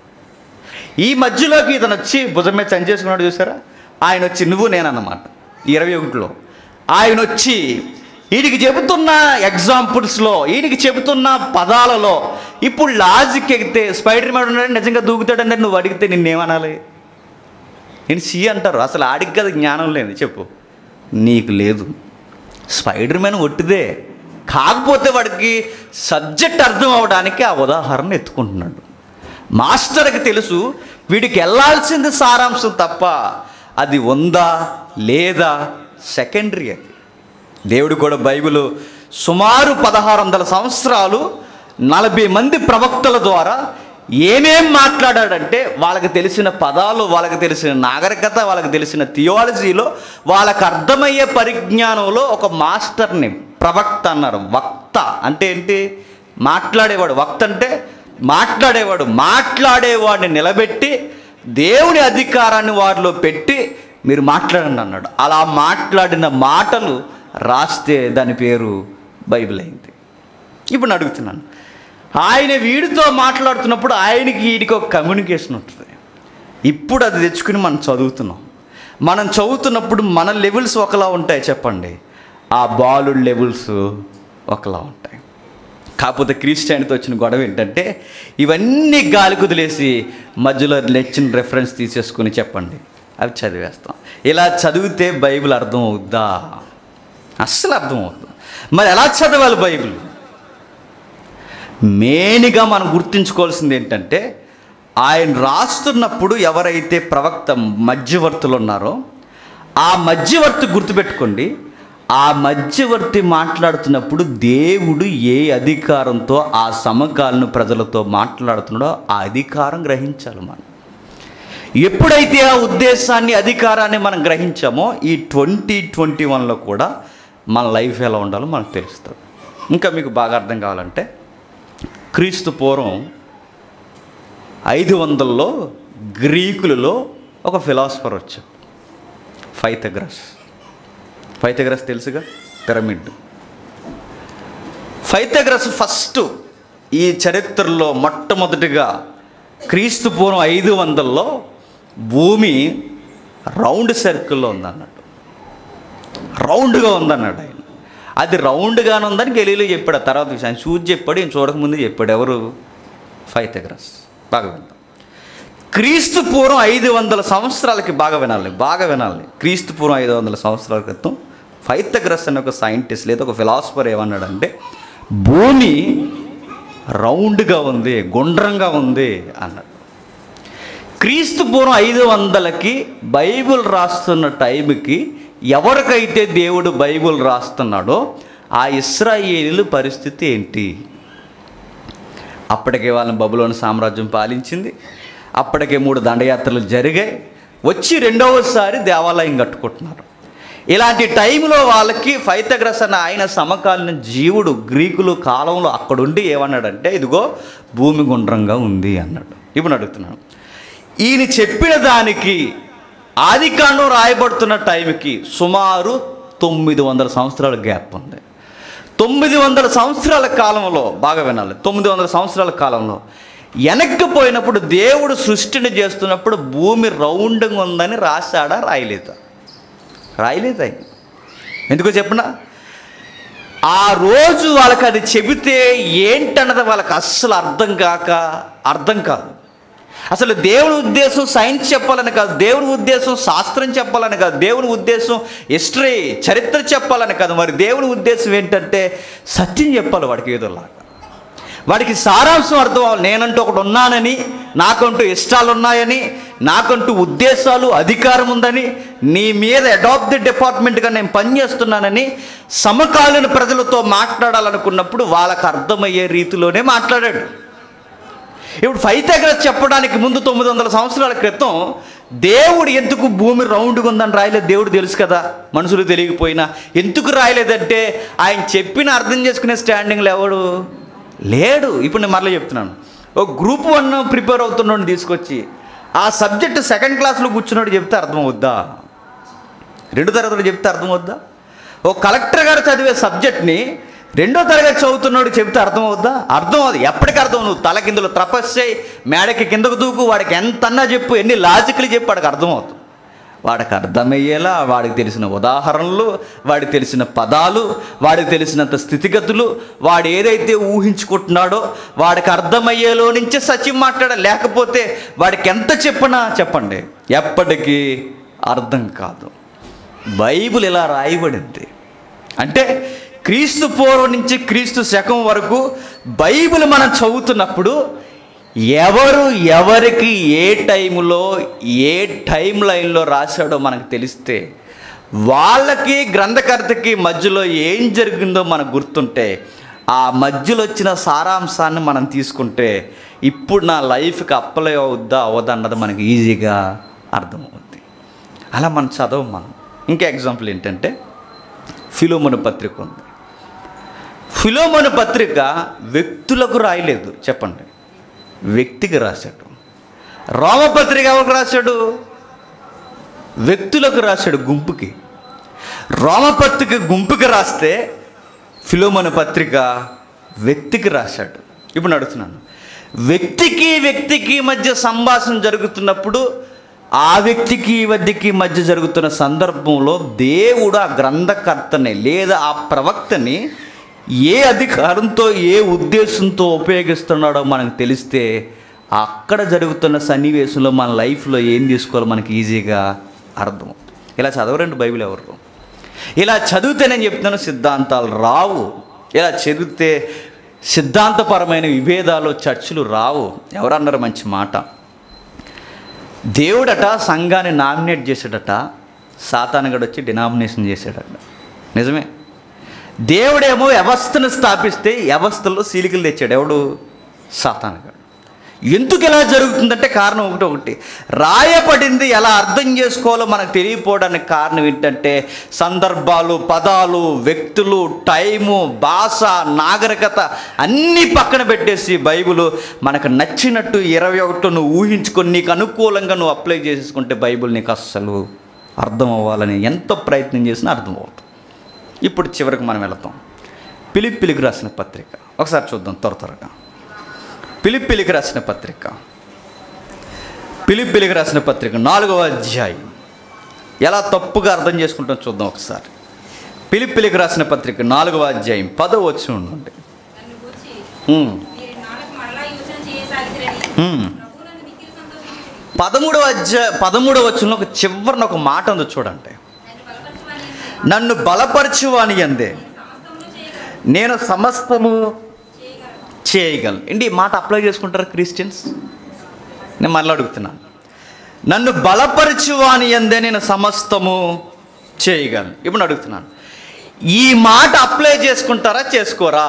ఈ మధ్యలోకి ఇతను వచ్చి భుజం మీద చని చేసుకున్నాడు చూసారా ఆయన వచ్చి నువ్వు నేనన్నమాట ఇరవై ఒకటిలో ఆయన వచ్చి వీడికి చెబుతున్న ఎగ్జాంపుల్స్లో వీడికి చెబుతున్న పదాలలో ఇప్పుడు లాజిక్ ఎగితే స్పైడర్ మ్యాన్ ఉన్నాడు నిజంగా దూకుతాడంటే నువ్వు అడిగితే నిన్నేమనాలి నేను సి అంటారు అసలు ఆడికి కదా జ్ఞానం లేదు చెప్పు నీకు లేదు స్పైడర్ మ్యాన్ ఒట్టిదే కాకపోతే వాడికి సబ్జెక్ట్ అర్థం అవడానికి ఆ ఉదాహరణ ఎత్తుకుంటున్నాడు మాస్టర్కి తెలుసు వీడికి వెళ్ళాల్సింది సారాంశం తప్ప అది ఉందా లేదా సెకండరీ అది దేవుడు కూడా బైబిల్ సుమారు పదహారు వందల సంవత్సరాలు నలభై మంది ప్రవక్తల ద్వారా ఏమేం మాట్లాడాడంటే వాళ్ళకి తెలిసిన పదాలు వాళ్ళకి తెలిసిన నాగరికత వాళ్ళకి తెలిసిన థియాలజీలో వాళ్ళకి అర్థమయ్యే పరిజ్ఞానంలో ఒక మాస్టర్ని ప్రవక్త అన్నారు వక్త అంటే ఏంటి మాట్లాడేవాడు వక్త అంటే మాట్లాడేవాడు మాట్లాడేవాడిని నిలబెట్టి దేవుని అధికారాన్ని వారిలో పెట్టి మీరు మాట్లాడండి అన్నాడు అలా మాట్లాడిన మాటలు రాస్తే దాని పేరు బైబిల్ అయింది ఇప్పుడు నేను అడుగుతున్నాను ఆయన వీడితో మాట్లాడుతున్నప్పుడు ఆయనకి వీడికి ఒక కమ్యూనికేషన్ ఉంటుంది ఇప్పుడు అది తెచ్చుకుని మనం చదువుతున్నాం మనం చదువుతున్నప్పుడు మన లెవెల్స్ ఒకలా ఉంటాయి చెప్పండి ఆ బాలు లెవెల్స్ ఒకలా ఉంటాయి కాకపోతే క్రిస్టియానితో వచ్చిన గొడవ ఏంటంటే ఇవన్నీ గాలి కుదిలేసి మధ్యలో నచ్చిన రెఫరెన్స్ తీసేసుకుని చెప్పండి అవి చదివేస్తాం ఇలా చదివితే బైబిల్ అర్థం అవుద్దా అస్సలు అర్థం అవుద్దు మరి ఎలా చదవాలి బైబిల్ మెయిన్గా మనం గుర్తుంచుకోవాల్సింది ఏంటంటే ఆయన రాస్తున్నప్పుడు ఎవరైతే ప్రవక్త మధ్యవర్తులు ఉన్నారో ఆ మధ్యవర్తి గుర్తుపెట్టుకోండి ఆ మధ్యవర్తి మాట్లాడుతున్నప్పుడు దేవుడు ఏ అధికారంతో ఆ సమకాలీన ప్రజలతో మాట్లాడుతున్నాడో ఆ అధికారం గ్రహించాలి మనం ఎప్పుడైతే ఆ ఉద్దేశాన్ని అధికారాన్ని మనం గ్రహించామో ఈ ట్వంటీ ట్వంటీ వన్లో కూడా మన లైఫ్ ఎలా ఉండాలో మనకు తెలుస్తుంది ఇంకా మీకు బాగా అర్థం కావాలంటే క్రీస్తు పూర్వం ఐదు వందల్లో గ్రీకులలో ఒక ఫిలాసఫర్ వచ్చాడు ఫైథగ్రస్ ఫైథగ్రస్ తెలుసుగా పిరమిడ్ ఫైథగ్రస్ ఫస్ట్ ఈ చరిత్రలో మొట్టమొదటిగా క్రీస్తు పూర్వం ఐదు వందల్లో భూమి రౌండ్ సర్కిల్లో ఉందన్నాడు రౌండ్గా ఉందన్నాడు ఆయన అది రౌండ్గానే ఉందని గెలీలో చెప్పాడు ఆ తర్వాత విషయం ఆయన చూసి చెప్పాడు ఈయన చూడకముందు చెప్పాడు ఎవరు ఫైథగ్రస్ బాగా విందాం క్రీస్తు పూర్వం ఐదు వందల సంవత్సరాలకి బాగా వినాలి బాగా వినాలి క్రీస్తు పూర్వం ఐదు వందల సంవత్సరాల క్రితం ఫైథగ్రస్ అనే ఒక సైంటిస్ట్ లేదా ఒక ఫిలాసఫర్ ఏమన్నాడంటే భూమి రౌండ్గా ఉంది గుండ్రంగా ఉంది అన్నాడు క్రీస్తు పూర్వం ఐదు వందలకి బైబిల్ రాస్తున్న టైంకి ఎవరికైతే దేవుడు బైబిల్ రాస్తున్నాడో ఆ ఇస్రాయేలీల పరిస్థితి ఏంటి అప్పటికే వాళ్ళని బబులోని సామ్రాజ్యం పాలించింది అప్పటికే మూడు దండయాత్రలు జరిగాయి వచ్చి రెండవసారి దేవాలయం కట్టుకుంటున్నారు ఇలాంటి టైంలో వాళ్ళకి ఫైతగ్రస్ అన్న ఆయన సమకాలీన జీవుడు గ్రీకులు కాలంలో అక్కడుండి ఏమన్నాడంటే ఇదిగో భూమి గుండ్రంగా ఉంది అన్నాడు ఇప్పుడు అడుగుతున్నాను ఈయన చెప్పిన దానికి ఆదికాండం రాయబడుతున్న టైంకి సుమారు తొమ్మిది వందల సంవత్సరాల గ్యాప్ ఉంది తొమ్మిది వందల సంవత్సరాల కాలంలో బాగా వినాలి తొమ్మిది వందల సంవత్సరాల కాలంలో వెనక్కి పోయినప్పుడు దేవుడు సృష్టిని చేస్తున్నప్పుడు భూమి రౌండ్గా ఉందని రాశాడా రాయలేదా రాయలేదు ఆయన ఎందుకో చెప్పనా ఆ రోజు వాళ్ళకి అది చెబితే ఏంటన్నది వాళ్ళకి అస్సలు అర్థం కాక అర్థం కాదు అసలు దేవుని ఉద్దేశం సైన్స్ చెప్పాలని కాదు దేవుని ఉద్దేశం శాస్త్రం చెప్పాలని కాదు దేవుని ఉద్దేశం హిస్టరీ చరిత్ర చెప్పాలని కాదు మరి దేవుని ఉద్దేశం ఏంటంటే సత్యం చెప్పాలి వాడికి ఏదోలాగా వాడికి సారాంశం అర్థం అవ్వాలి నేనంటూ ఒకటి ఉన్నానని నాకంటూ ఇష్టాలు ఉన్నాయని నాకంటూ ఉద్దేశాలు అధికారం ఉందని నీ మీద అడాప్ట్ ది డిపార్ట్మెంట్గా నేను పనిచేస్తున్నానని సమకాలీన ప్రజలతో మాట్లాడాలనుకున్నప్పుడు వాళ్ళకి అర్థమయ్యే రీతిలోనే మాట్లాడాడు ఇప్పుడు ఫైతాగ్రస్ చెప్పడానికి ముందు తొమ్మిది వందల సంవత్సరాల క్రితం దేవుడు ఎందుకు భూమి రౌండ్గా ఉందని రాయలేదు దేవుడు తెలుసు కదా మనుషులు తెలియకపోయినా ఎందుకు రాయలేదంటే ఆయన చెప్పిన అర్థం చేసుకునే స్టాండింగ్లో ఎవడు లేడు ఇప్పుడు నేను మరలా చెప్తున్నాను ఒక గ్రూప్ వన్ ప్రిపేర్ అవుతున్నాడు తీసుకొచ్చి ఆ సబ్జెక్ట్ సెకండ్ క్లాస్లో కూర్చున్నాడు చెప్తే అర్థమవుద్దా రెండు తరగతులు చెప్తే అర్థమవుద్దా ఓ కలెక్టర్ గారు చదివే సబ్జెక్ట్ని రెండో తరగతి చదువుతున్నాడు చెప్తే అర్థమవుద్దా అర్థం అది ఎప్పటికి అర్థం నువ్వు తల కిందలో తపస్సే మేడకి కిందకు దూకు వాడికి ఎంత అన్నా చెప్పు ఎన్ని లాజిక్లు చెప్పు వాడికి అర్థమవుతుంది వాడికి అర్థమయ్యేలా వాడికి తెలిసిన ఉదాహరణలు వాడికి తెలిసిన పదాలు వాడికి తెలిసినంత స్థితిగతులు వాడు ఏదైతే ఊహించుకుంటున్నాడో వాడికి అర్థమయ్యేలో నుంచే సత్యం మాట్లాడ లేకపోతే వాడికి ఎంత చెప్పినా చెప్పండి ఎప్పటికీ అర్థం కాదు బైబిల్ ఇలా రాయబడింది అంటే క్రీస్తు పూర్వం నుంచి క్రీస్తు శకం వరకు బైబిల్ మనం చదువుతున్నప్పుడు ఎవరు ఎవరికి ఏ టైంలో ఏ టైం లైన్లో రాశాడో మనకు తెలిస్తే వాళ్ళకి గ్రంథకర్తకి మధ్యలో ఏం జరిగిందో మనకు గుర్తుంటే ఆ మధ్యలో వచ్చిన సారాంశాన్ని మనం తీసుకుంటే ఇప్పుడు నా లైఫ్కి అప్లై అవుద్దా అవద్దా అన్నది మనకి ఈజీగా అర్థమవుద్ది అలా మనం చదవం మనం ఇంకా ఎగ్జాంపుల్ ఏంటంటే ఫిలోమోను పత్రిక ఉంది ఫిలోమోను పత్రిక వ్యక్తులకు రాయలేదు చెప్పండి వ్యక్తికి రాశాడు రోమపత్రిక ఎవరికి రాశాడు వ్యక్తులకు రాశాడు గుంపుకి రోమపత్రిక గుంపుకి రాస్తే ఫిలోమోను పత్రిక వ్యక్తికి రాశాడు ఇప్పుడు అడుగుతున్నాను వ్యక్తికి వ్యక్తికి మధ్య సంభాషణ జరుగుతున్నప్పుడు ఆ వ్యక్తికి ఈ వ్యక్తికి మధ్య జరుగుతున్న సందర్భంలో దేవుడు ఆ గ్రంథకర్తని లేదా ఆ ప్రవక్తని ఏ అధికారంతో ఏ ఉద్దేశంతో ఉపయోగిస్తున్నాడో మనకు తెలిస్తే అక్కడ జరుగుతున్న సన్నివేశంలో మన లైఫ్లో ఏం తీసుకోవాలో మనకి ఈజీగా అర్థమవుతుంది ఇలా చదవరండి బైబిల్ ఎవరు ఇలా చదివితే నేను చెప్తున్నాను సిద్ధాంతాలు రావు ఇలా చదివితే సిద్ధాంతపరమైన విభేదాలు చర్చలు రావు ఎవరన్నారు మంచి మాట దేవుడట సంఘాన్ని నామినేట్ చేశాడట సాతానగడు వచ్చి డినామినేషన్ చేశాడట నిజమే దేవుడేమో వ్యవస్థను స్థాపిస్తే వ్యవస్థలో సీలికలు తెచ్చాడు ఎవడు సాతానగాడు ఎందుకు ఇలా జరుగుతుందంటే కారణం ఒకటి ఒకటి రాయబడింది ఎలా అర్థం చేసుకోవాలో మనకు తెలియపోవడానికి కారణం ఏంటంటే సందర్భాలు పదాలు వ్యక్తులు టైము భాష నాగరికత అన్నీ పక్కన పెట్టేసి బైబిల్ మనకు నచ్చినట్టు ఇరవై ఒకటి నువ్వు ఊహించుకొని నీకు అనుకూలంగా నువ్వు అప్లై చేసుకుంటే బైబిల్ నీకు అస్సలు అర్థం అవ్వాలని ఎంతో ప్రయత్నం చేసినా అర్థం అవుతుంది ఇప్పుడు చివరికి మనం వెళతాం పిలిపిలికి రాసిన పత్రిక ఒకసారి చూద్దాం త్వర త్వరగా పిలిపిలికి రాసిన పత్రిక పిలిపిలికి రాసిన పత్రిక నాలుగవ అధ్యాయం ఎలా తప్పుగా అర్థం చేసుకుంటాం చూద్దాం ఒకసారి పిలిపిలికి రాసిన పత్రిక నాలుగవ అధ్యాయం పదవ వచ్చి ఉండండి నన్ను గూర్చి ఉమ్, మీరు నాలుగు మరలా యోచన చేయసాగితిరని ఉమ్. ప్రభువునందు మిక్కిలి సంతోషించిరి. పదమూడవ అధ్యాయ పదమూడవ వచ్చంలో ఒక చివరిన ఒక మాట ఉంది చూడండి నన్ను బలపరచువాని నన్ను బలపరచువాని అందే సమస్తమును చేయగలరు నేను సమస్తము చేయగలను ఏంటి ఈ మాట అప్లై చేసుకుంటారు క్రిస్టియన్స్ నేను మళ్ళీ అడుగుతున్నాను నన్ను బలపరచువాని అందే నేను సమస్తము చేయగలను ఇప్పుడు అడుగుతున్నాను ఈ మాట అప్లై చేసుకుంటారా చేసుకోరా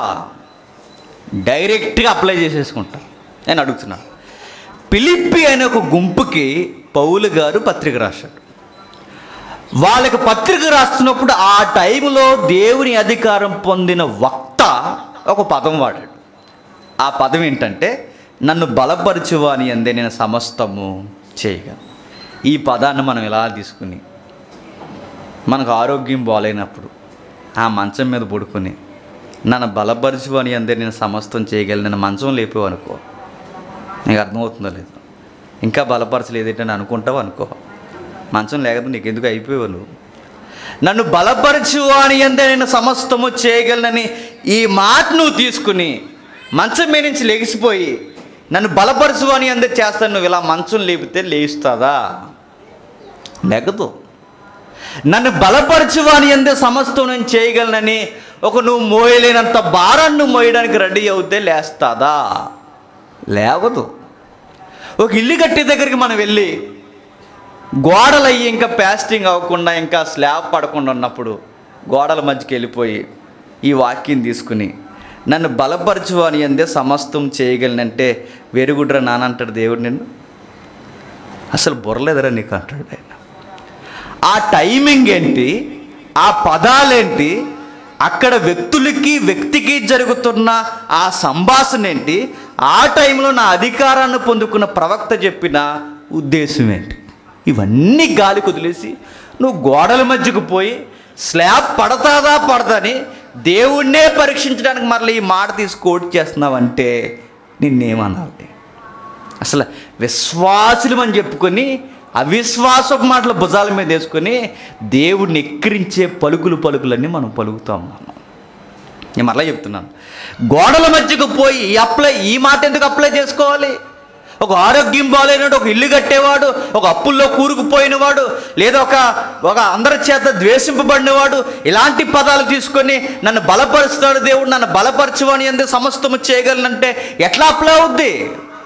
డైరెక్ట్గా అప్లై చేసేసుకుంటారు నేను అడుగుతున్నాను పిలిప్పి అనే ఒక గుంపుకి పౌలు గారు పత్రిక రాశాడు వాళ్ళకి పత్రిక రాస్తున్నప్పుడు ఆ టైంలో దేవుని అధికారం పొందిన వక్త ఒక పదం వాడాడు ఆ పదం ఏంటంటే నన్ను బలపరచువాని అందే నేను సమస్తము చేయగలను ఈ పదాన్ని మనం ఇలా తీసుకుని మనకు ఆరోగ్యం బాగాలేనప్పుడు ఆ మంచం మీద పడుకొని నన్ను బలపరచు అని అందే నేను సమస్తం చేయగలను నేను మంచం లేపేవు అనుకో నీకు అర్థమవుతుందో లేదు ఇంకా బలపరచలేదేంటని అనుకుంటావు అనుకో మంచం లేకపోతే నీకు ఎందుకు అయిపోయావు నువ్వు నన్ను బలపరచు అని అందే నేను సమస్తము చేయగలనని ఈ మాట నువ్వు తీసుకుని మంచం మీద నుంచి లెగిసిపోయి నన్ను బలపరచు అని అందే చేస్తాను నువ్వు ఇలా మంచం లేపితే లేస్తుందా లెగదు నన్ను బలపరచువాని అందే సమస్తం నేను చేయగలనని ఒక నువ్వు మోయలేనంత భారాన్ని మోయడానికి రెడీ అవుతే లేస్తాదా లేవదు ఒక ఇల్లు కట్టే దగ్గరికి మనం వెళ్ళి గోడలు అయ్యి ఇంకా ప్యాస్టింగ్ అవ్వకుండా ఇంకా స్లాబ్ పడకుండా ఉన్నప్పుడు గోడల మధ్యకి వెళ్ళిపోయి ఈ వాక్యం తీసుకుని నన్ను బలపరచు అని అందే సమస్తం చేయగలనంటే వెరుగుడ్రా నానంటాడు దేవుడు నిన్ను అసలు బుర్రలేదరా నీకు అంటాడు ఆయన ఆ టైమింగ్ ఏంటి ఆ పదాలేంటి అక్కడ వ్యక్తులకి వ్యక్తికి జరుగుతున్న ఆ సంభాషణ ఏంటి ఆ టైంలో నా అధికారాన్ని పొందుకున్న ప్రవక్త చెప్పిన ఉద్దేశం ఏంటి ఇవన్నీ గాలి కుదిలేసి నువ్వు గోడల మధ్యకు పోయి స్లాబ్ పడతాదా పడదని దేవుణ్ణే పరీక్షించడానికి మరలా ఈ మాట తీసి కోట్ చేస్తున్నావంటే నిన్నేమనాలి అసలు విశ్వాసులు అని చెప్పుకొని అవిశ్వాసపు మాటలు భుజాల మీద వేసుకొని దేవుడిని ఎక్కిరించే పలుకులు పలుకులన్నీ మనం పలుకుతాం మనం నేను మరలా చెప్తున్నాను గోడల మధ్యకు పోయి ఈ అప్లై ఈ మాట ఎందుకు అప్లై చేసుకోవాలి ఒక ఆరోగ్యం బాగాలేనాడు ఒక ఇల్లు కట్టేవాడు ఒక అప్పుల్లో కూరుకుపోయినవాడు లేదా ఒక ఒక అందరి చేత ద్వేషింపబడినవాడు ఇలాంటి పదాలు తీసుకొని నన్ను బలపరుస్తాడు దేవుడు నన్ను బలపరచువని ఎందుకు సమస్తము చేయగలనంటే ఎట్లా అప్లై అవుద్ది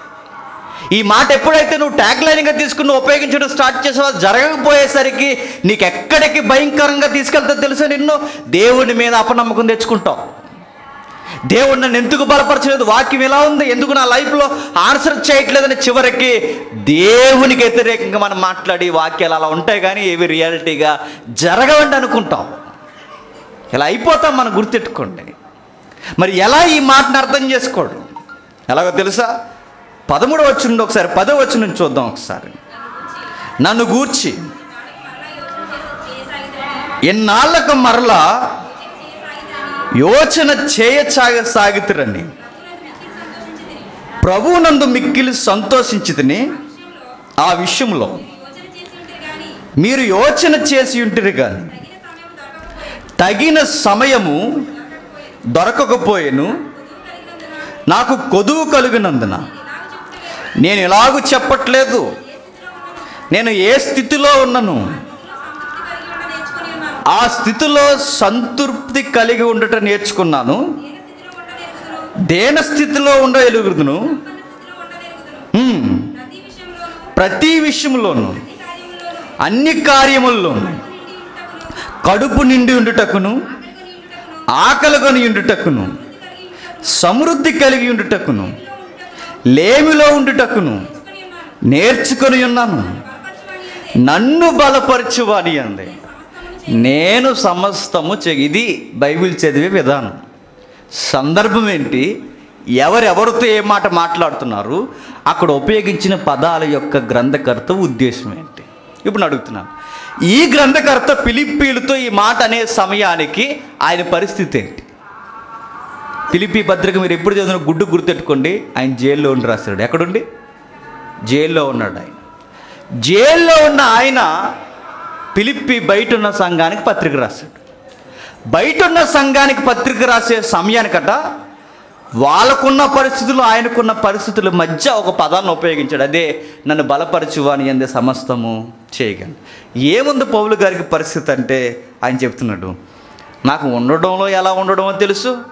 ఈ మాట ఎప్పుడైతే నువ్వు ట్యాగ్ లైన్గా తీసుకుని ఉపయోగించడం స్టార్ట్ చేసావో జరగకపోయేసరికి నీకు ఎక్కడికి భయంకరంగా తీసుకెళ్తా తెలుసా నిన్ను దేవుని మీద అపనమ్మకం తెచ్చుకుంటావు దేవుడు నన్ను ఎందుకు బలపరచలేదు వాక్యం ఎలా ఉంది ఎందుకు నా లైఫ్లో ఆన్సర్ చేయట్లేదని చివరికి దేవునికి వ్యతిరేకంగా మనం మాట్లాడి వాక్యాలు అలా ఉంటాయి కానీ ఏవి రియాలిటీగా జరగవండి అనుకుంటాం ఇలా అయిపోతాం మనం గుర్తెట్టుకోండి మరి ఎలా ఈ మాటను అర్థం చేసుకోవడం ఎలాగో తెలుసా పదమూడు వచ్చింది ఒకసారి పదో వచ్చి నుంచి చూద్దాం ఒకసారి నన్ను గూర్చి ఎన్నాళ్ళకు మరలా యోచన చేయసాగ సాగితురండి ప్రభువునందు మిక్కిలి సంతోషించి తిని ఆ విషయంలో మీరు యోచన చేసి ఉంటిరి కానీ తగిన సమయము దొరకకపోయేను నాకు కొదువు కలిగినందున నేను ఎలాగూ చెప్పట్లేదు నేను ఏ స్థితిలో ఉన్నను ఆ స్థితిలో సంతృప్తి కలిగి ఉండటం నేర్చుకున్నాను దేన స్థితిలో ఉండ ఎలుగుదును హ్మ్. ప్రతి విషయంలోనూ అన్ని కార్యముల్లోనూ కడుపు నిండి ఉండుటకును ఆకలిగొని ఉండుటకును సమృద్ధి కలిగి ఉండుటకును లేమిలో ఉండుటకును నేర్చుకొని ఉన్నాను నన్ను బలపరచువాని అంది నేను సమస్తము చె ఇది బైబిల్ చదివే విధానం సందర్భం ఏంటి ఎవరెవరితో ఏ మాట మాట్లాడుతున్నారు అక్కడ ఉపయోగించిన పదాల యొక్క గ్రంథకర్త ఉద్దేశం ఏంటి ఇప్పుడు నేను అడుగుతున్నాను ఈ గ్రంథకర్త పిలిప్పీలతో ఈ మాట అనే సమయానికి ఆయన పరిస్థితి ఏంటి పిలిపి పత్రిక మీరు ఎప్పుడు చదివిన గుడ్డు గుర్తెట్టుకోండి ఆయన జైల్లో ఉండి రాశాడు ఎక్కడుండి జైల్లో ఉన్నాడు ఆయన జైల్లో ఉన్న ఆయన పిలిపి బయట ఉన్న సంఘానికి పత్రిక రాశాడు బయట ఉన్న సంఘానికి పత్రిక రాసే సమయానికట వాళ్ళకున్న పరిస్థితులు ఆయనకున్న పరిస్థితుల మధ్య ఒక పదాన్ని ఉపయోగించాడు అదే నన్ను బలపరచువా అని అందే సమస్తము చేయగలను ఏముంది పౌలు గారికి పరిస్థితి అంటే ఆయన చెప్తున్నాడు నాకు ఉండడంలో ఎలా ఉండడమో తెలుసు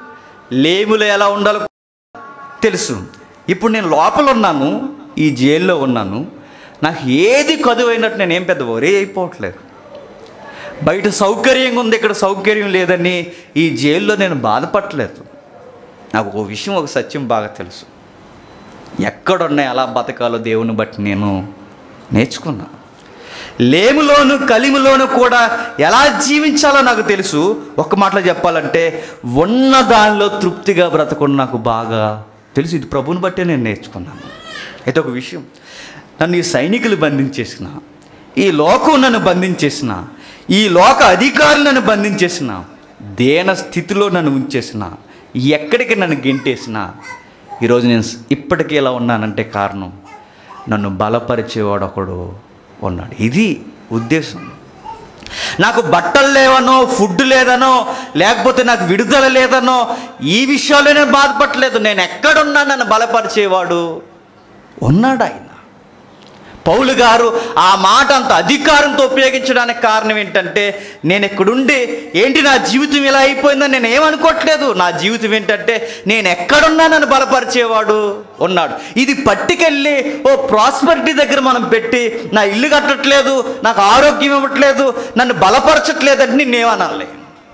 లేములు ఎలా ఉండాలో తెలుసు ఇప్పుడు నేను లోపల ఉన్నాను ఈ జైల్లో ఉన్నాను నాకు ఏది కదువైనట్టు నేను ఏం పెద్ద ఒరే అయిపోవట్లేదు బయట సౌకర్యంగా ఉంది ఇక్కడ సౌకర్యం లేదని ఈ జైల్లో నేను బాధపడలేదు నాకు ఒక విషయం ఒక సత్యం బాగా తెలుసు ఎక్కడున్నాయి ఎలా బతకాలో దేవుని బట్టి నేను నేర్చుకున్నాను లేములోను కలిములోను కూడా ఎలా జీవించాలో నాకు తెలుసు ఒక్క మాటలో చెప్పాలంటే ఉన్న దానిలో తృప్తిగా బ్రతకడం నాకు బాగా తెలుసు ఇది ప్రభుని బట్టే నేను నేర్చుకున్నాను అయితే ఒక విషయం నన్ను ఈ సైనికులు బంధించేసిన ఈ లోకం నన్ను బంధించేసిన ఈ లోక అధికారులు నన్ను బంధించేసిన దేన స్థితిలో నన్ను ఉంచేసిన ఎక్కడికి నన్ను గెంటేసిన ఈరోజు నేను ఇప్పటికీ ఇలా ఉన్నానంటే కారణం నన్ను బలపరిచేవాడు ఒకడు ఉన్నాడు ఇది ఉద్దేశం నాకు బట్టలు లేవనో ఫుడ్ లేదనో లేకపోతే నాకు విడుదల లేదనో ఈ విషయాల్లో నేను బాధపడలేదు నేను ఎక్కడున్నా నన్ను బలపరిచేవాడు ఉన్నాడు ఆయన పౌలు గారు ఆ మాట అంత అధికారంతో ఉపయోగించడానికి కారణం ఏంటంటే నేను ఇక్కడుండి ఏంటి నా జీవితం ఇలా అయిపోయిందని నేను ఏమనుకోవట్లేదు నా జీవితం ఏంటంటే నేను ఎక్కడున్నా నన్ను బలపరిచేవాడు ఉన్నాడు ఇది పట్టుకెళ్ళి ఓ ప్రాస్పరిటీ దగ్గర మనం పెట్టి నా ఇల్లు కట్టట్లేదు నాకు ఆరోగ్యం ఇవ్వట్లేదు నన్ను బలపరచట్లేదు అంటే నేనేమనాలి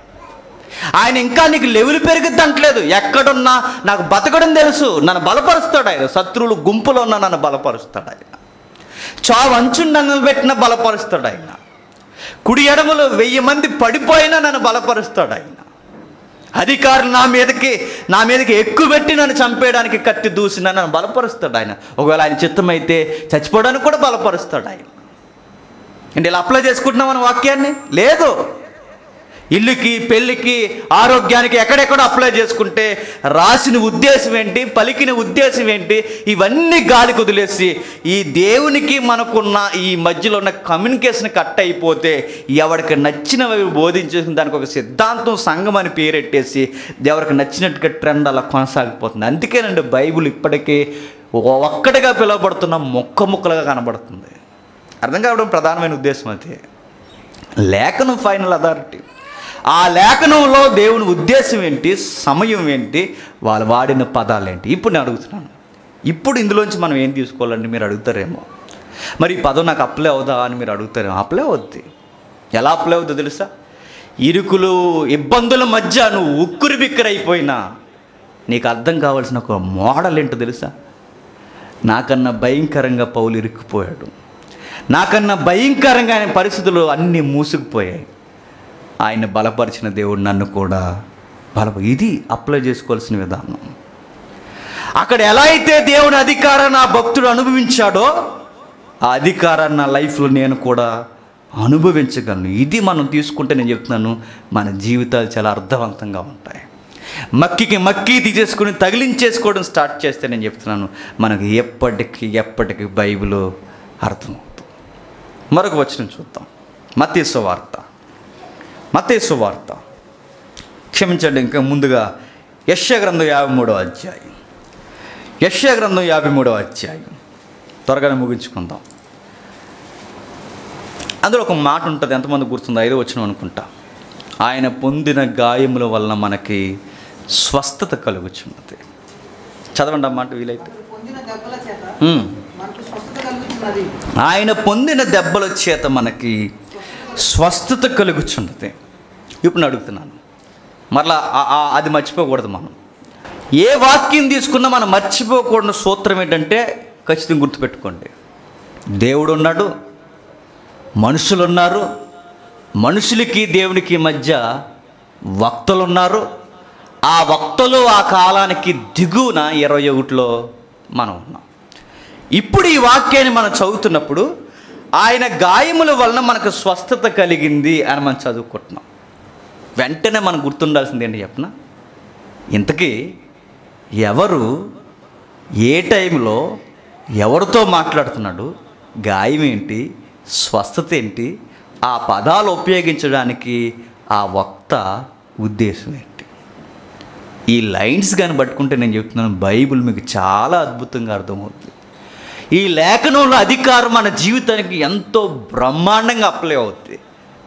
ఆయన ఇంకా నీకు లెవెల్ పెరుగుద్ది అంటలేదు ఎక్కడున్నా నాకు బతకడం తెలుసు నన్ను బలపరుస్తాడు ఆయన శత్రువులు గుంపులో ఉన్న నన్ను బలపరుస్తాడు ఆయన చావు అంచుని నన్ను పెట్టిన బలపరుస్తాడు ఆయన కుడి ఎడమలో వెయ్యి మంది పడిపోయినా నన్ను బలపరుస్తాడు ఆయన అధికారులు నా మీదకి నా మీదకి ఎక్కువ పెట్టి నన్ను చంపేయడానికి కత్తి దూసిన నన్ను బలపరుస్తాడు ఆయన ఒకవేళ ఆయన చిత్తమైతే చచ్చిపోవడానికి కూడా బలపరుస్తాడు ఆయన అంటే ఇలా అప్లై చేసుకుంటున్నాం మన వాక్యాన్ని లేదు ఇల్లుకి పెళ్ళికి ఆరోగ్యానికి ఎక్కడెక్కడ అప్లై చేసుకుంటే రాసిన ఉద్దేశం ఏంటి పలికిన ఉద్దేశం ఏంటి ఇవన్నీ గాలి కుదిలేసి ఈ దేవునికి మనకున్న ఈ మధ్యలో ఉన్న కమ్యూనికేషన్ కట్ అయిపోతే ఎవరికి నచ్చినవి బోధించేసిన దానికి ఒక సిద్ధాంతం సంఘం అని పేరెట్టేసి ఎవరికి నచ్చినట్టుగా ట్రెండ్ అలా కొనసాగిపోతుంది అందుకేనండి బైబిల్ ఇప్పటికీ ఒక్కటిగా పిలువబడుతున్న మొక్క ముక్కలుగా కనబడుతుంది అర్థం కావడం ప్రధానమైన ఉద్దేశం అదే లేఖనం ఫైనల్ అథారిటీ ఆ లేఖనంలో దేవుని ఉద్దేశం ఏంటి సమయం ఏంటి వాళ్ళు వాడిన పదాలు ఏంటి ఇప్పుడు నేను అడుగుతున్నాను ఇప్పుడు ఇందులోంచి మనం ఏం తీసుకోవాలండి మీరు అడుగుతారేమో మరి ఈ పదం నాకు అప్లై అవుదా అని మీరు అడుగుతారేమో అప్లై అవుద్ది ఎలా అప్లై అవుద్దో తెలుసా ఇరుకులు ఇబ్బందుల మధ్య నువ్వు ఉక్కురి బిక్కరైపోయినా నీకు అర్థం కావాల్సిన ఒక మోడల్ ఏంటో తెలుసా నాకన్నా భయంకరంగా పౌలు ఇరుక్కుపోయాడు నాకన్నా భయంకరంగా ఆయన పరిస్థితులు అన్నీ మూసుకుపోయాయి ఆయన బలపరిచిన దేవుడు నన్ను కూడా బలప ఇది అప్లై చేసుకోవాల్సిన విధానం అక్కడ ఎలా అయితే దేవుని అధికారాన్ని ఆ భక్తుడు అనుభవించాడో ఆ అధికారాన్ని నా లైఫ్లో నేను కూడా అనుభవించగలను ఇది మనం తీసుకుంటే నేను చెప్తున్నాను మన జీవితాలు చాలా అర్థవంతంగా ఉంటాయి మక్కికి మక్కి తీసేసుకుని తగిలించేసుకోవడం స్టార్ట్ చేస్తే నేను చెప్తున్నాను మనకు ఎప్పటికీ ఎప్పటికీ బైబిల్ అర్థమవుతుంది మరొక వచనం చూద్దాం మతీసు వార్త మతేసు వార్త క్షమించండి ఇంకా ముందుగా యశ్య గ్రంథం యాభై మూడవ అధ్యాయం యశ్య గ్రంథం యాభై మూడవ అధ్యాయం త్వరగానే ముగించుకుందాం అందులో ఒక మాట ఉంటుంది ఎంతమంది గుర్తుందో ఐదో వచ్చిన అనుకుంటా ఆయన పొందిన గాయముల వలన మనకి స్వస్థత కలుగుచున్నది చదవండి ఆ మాట వీలైతే పొందిన దెబ్బల చేత ఉమ్. మనకు స్వస్థత కలుగుతున్నది ఆయన పొందిన దెబ్బల చేత మనకి స్వస్థత కలుగుచున్నది ఇప్పుడు నేను అడుగుతున్నాను మరలా ఆ- ఆ- అది మర్చిపోకూడదు మనం ఏ వాక్యం తీసుకున్నా మనం మర్చిపోకూడని సూత్రం ఏంటంటే ఖచ్చితంగా గుర్తుపెట్టుకోండి దేవుడు ఉన్నాడు మనుషులు ఉన్నారు మనుషులకి దేవునికి మధ్య వక్తలు ఉన్నారు ఆ వక్తలు ఆ కాలానికి దిగువన ఇరవై ఒకటిలో మనం ఉన్నాం ఇప్పుడు ఈ వాక్యాన్ని మనం చదువుతున్నప్పుడు ఆయన గాయముల వలన మనకు స్వస్థత కలిగింది అని మనం చదువుకుంటున్నాం వెంటనే మనం గుర్తుండాల్సింది ఏంటి చెప్పనా ఇంతకీ ఎవరు ఏ టైంలో ఎవరితో మాట్లాడుతున్నాడు గాయం ఏంటి స్వస్థత ఏంటి ఆ పదాలు ఉపయోగించడానికి ఆ వక్త ఉద్దేశం ఏంటి ఈ లైన్స్ కానీ పట్టుకుంటే నేను చెప్తున్నాను బైబిల్ మీకు చాలా అద్భుతంగా అర్థమవుతుంది ఈ లేఖనంలో అధికారం మన జీవితానికి ఎంతో బ్రహ్మాండంగా అప్లై అవుతుంది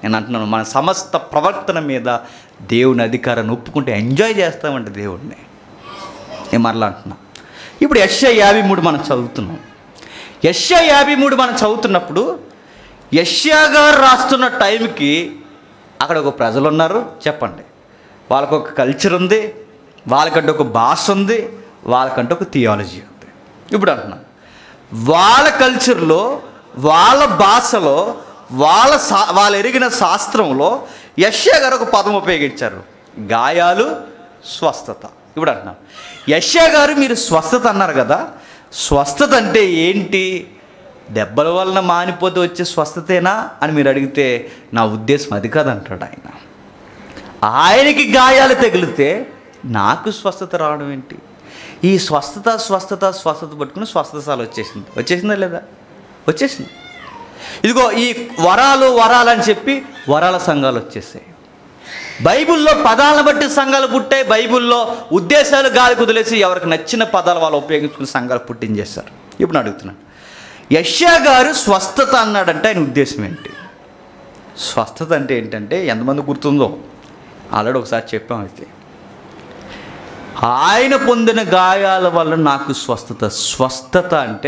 నేను అంటున్నాను మన సమస్త ప్రవర్తన మీద దేవుని అధికారాన్ని ఒప్పుకుంటే ఎంజాయ్ చేస్తామంటే దేవుడిని నేను మరలా అంటున్నా ఇప్పుడు యశ్య యాభై మూడు మనం చదువుతున్నాం యశ్య యాభై మూడు మనం చదువుతున్నప్పుడు యశ్యా గారు రాస్తున్న టైంకి అక్కడ ఒక ప్రజలు ఉన్నారు చెప్పండి వాళ్ళకు ఒక కల్చర్ ఉంది వాళ్ళకంటే ఒక భాష ఉంది వాళ్ళకంటే ఒక థియాలజీ ఉంది ఇప్పుడు అంటున్నాను వాళ్ళ కల్చర్లో వాళ్ళ భాషలో వాళ్ళ సా వాళ్ళు ఎరిగిన శాస్త్రంలో యశ్యా గారు ఒక పదం ఉపయోగించారు గాయాలు స్వస్థత ఇప్పుడు అంటున్నాను యశ్యా గారు మీరు స్వస్థత అన్నారు కదా స్వస్థత అంటే ఏంటి దెబ్బల వలన మానిపోతే వచ్చే స్వస్థతేనా అని మీరు అడిగితే నా ఉద్దేశం అది కాదంటాడు ఆయన ఆయనకి గాయాలు తగిలితే నాకు స్వస్థత రావడం ఏంటి ఈ స్వస్థత స్వస్థత స్వస్థత పట్టుకుని స్వస్థతశాల వచ్చేసింది వచ్చేసిందా లేదా వచ్చేసింది ఇదిగో ఈ వరాలు వరాలు అని చెప్పి వరాల సంఘాలు వచ్చేసాయి బైబిల్లో పదాలను బట్టి సంఘాలు పుట్టాయి బైబిల్లో ఉద్దేశాలు గాలి కుదిలేసి ఎవరికి నచ్చిన పదాలు వాళ్ళు ఉపయోగించుకుని సంఘాలు పుట్టించేస్తారు ఇప్పుడు నేను అడుగుతున్నాను యష్యా గారు స్వస్థత అన్నాడంటే ఆయన ఉద్దేశం ఏంటి స్వస్థత అంటే ఏంటంటే ఎంతమంది గుర్తుందో ఆల్రెడీ ఒకసారి చెప్పాం అయితే ఆయన పొందిన గాయాల వల్ల నాకు స్వస్థత స్వస్థత అంటే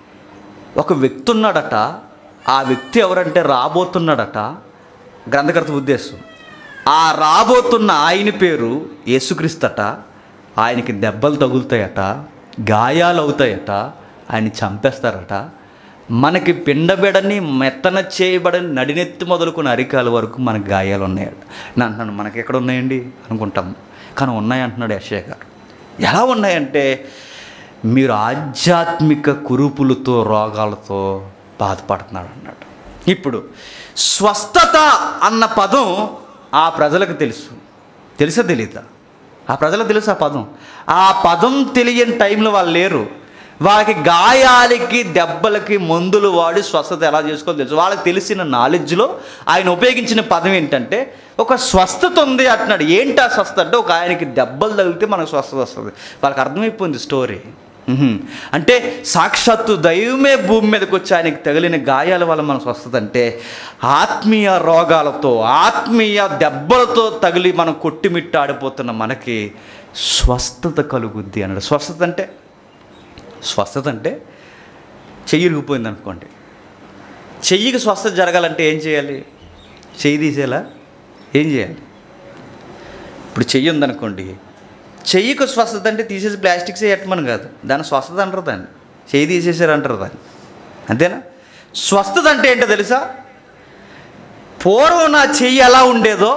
ఒక వ్యక్తి ఉన్నాడట ఆ వ్యక్తి ఎవరంటే రాబోతున్నాడట గ్రంథకర్త ఉద్దేశం ఆ రాబోతున్న ఆయన పేరు యేసుక్రీస్తట ఆయనకి దెబ్బలు తగులుతాయట గాయాలు అవుతాయట ఆయన చంపేస్తారట మనకి పిండబెడని మెత్తన చేయబడని నడినెత్తి మొదలుకున్న అరికాల వరకు మనకు గాయాలు ఉన్నాయట నేను అంటున్నాను మనకి ఎక్కడ ఉన్నాయండి అనుకుంటాం కానీ ఉన్నాయి అంటున్నాడు యశయ్య గారు ఎలా ఉన్నాయంటే మీరు ఆధ్యాత్మిక కురుపులతో రోగాలతో బాధపడుతున్నాడు అన్నాడు ఇప్పుడు స్వస్థత అన్న పదం ఆ ప్రజలకు తెలుసు తెలుసా తెలీదా ఆ ప్రజలకు తెలుసు ఆ పదం ఆ పదం తెలియని టైంలో వాళ్ళు లేరు వాళ్ళకి గాయాలకి దెబ్బలకి మందులు వాడి స్వస్థత ఎలా చేసుకోవాలో తెలుసు వాళ్ళకి తెలిసిన నాలెడ్జ్లో ఆయన ఉపయోగించిన పదం ఏంటంటే ఒక స్వస్థత ఉంది అంటున్నాడు ఏంటి ఆ స్వస్థత అంటే ఒక ఆయనకి దెబ్బలు తగిలితే మనకు స్వస్థత వస్తుంది వాళ్ళకి అర్థమైపోయింది స్టోరీ మ్హూ. అంటే సాక్షాత్తు దైవమే భూమి మీదకి వచ్చి ఆయనకి తగిలిన గాయాల వల్ల మనం స్వస్థత అంటే ఆత్మీయ రోగాలతో ఆత్మీయ దెబ్బలతో తగిలి మనం కొట్టిమిట్టాడిపోతున్న మనకి స్వస్థత కలుగుద్ది అన్నాడు స్వస్థత అంటే స్వస్థత అంటే చెయ్యి ఇరిగిపోయింది అనుకోండి చెయ్యికి స్వస్థత జరగాలంటే ఏం చేయాలి చెయ్యి తీసేలా ఏం చేయాలి ఇప్పుడు చెయ్యి ఉందనుకోండి చెయ్యికి స్వస్థత అంటే తీసేసి ప్లాస్టిక్స్ ఎట్టమని కాదు దాని స్వస్థత అంటారు దాన్ని చెయ్యి తీసేసారు అంటారు దాన్ని అంతేనా స్వస్థత అంటే ఏంటో తెలుసా పూర్వం నా చెయ్యి ఎలా ఉండేదో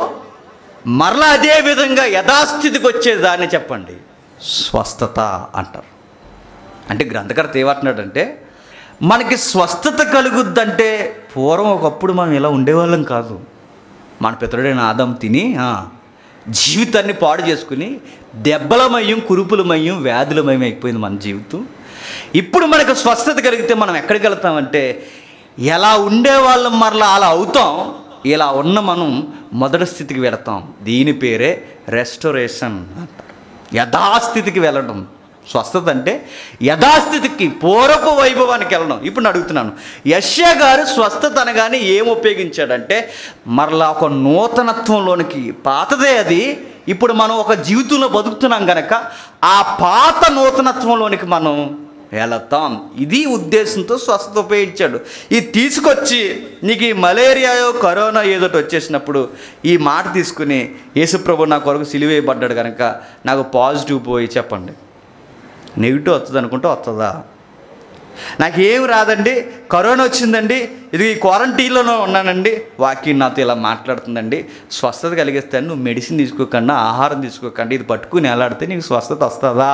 మరలా అదే విధంగా యథాస్థితికి వచ్చేదాన్ని చెప్పండి స్వస్థత అంటారు అంటే గ్రంథకర్త ఏమంటున్నాడంటే మనకి స్వస్థత కలుగుద్దంటే పూర్వం ఒకప్పుడు మనం ఇలా ఉండేవాళ్ళం కాదు మన పితరుడైన ఆదం తిని ఆ, జీవితాన్ని పాడు చేసుకుని దెబ్బలమయం కురుపులమయం వ్యాధులమయం అయిపోయింది మన జీవితం ఇప్పుడు మనకు స్వస్థత కలిగితే మనం ఎక్కడికి వెళ్తామంటే ఎలా ఉండేవాళ్ళం మరలా అలా అవుతాం ఇలా ఉన్న మనం మొదటి స్థితికి వెళతాం దీని పేరే రెస్టోరేషన్ అంటారు యథాస్థితికి వెళ్ళడం స్వస్థత అంటే యథాస్థితికి పూర్వపు వైభవానికి వెళ్ళడం ఇప్పుడు నేను అడుగుతున్నాను యశ్యా గారు స్వస్థత అనగానే ఏం ఉపయోగించాడంటే మరలా ఒక నూతనత్వంలోనికి పాతదే అది ఇప్పుడు మనం ఒక జీవితంలో బతుకుతున్నాం గనక ఆ పాత నూతనత్వంలోనికి మనం వెళతాం ఇది ఉద్దేశంతో స్వస్థత ఉపయోగించాడు ఇది తీసుకొచ్చి నీకు ఈ మలేరియాయో కరోనా ఏదోటి వచ్చేసినప్పుడు ఈ మాట తీసుకుని యేసుప్రభు నా కొరకు సిలివేయబడ్డాడు కనుక నాకు పాజిటివ్ పోయి చెప్పండి నెగిటివ్ వస్తుంది అనుకుంటే వస్తుందా నాకేం రాదండి కరోనా వచ్చిందండి ఇది ఈ క్వారంటైన్లోనే ఉన్నానండి వాకింగ్ నాతో ఇలా మాట్లాడుతుందండి స్వస్థత కలిగిస్తాను నువ్వు మెడిసిన్ తీసుకోకుండా ఆహారం తీసుకోకుండా ఇది పట్టుకుని ఎలాడితే నీకు స్వస్థత వస్తుందా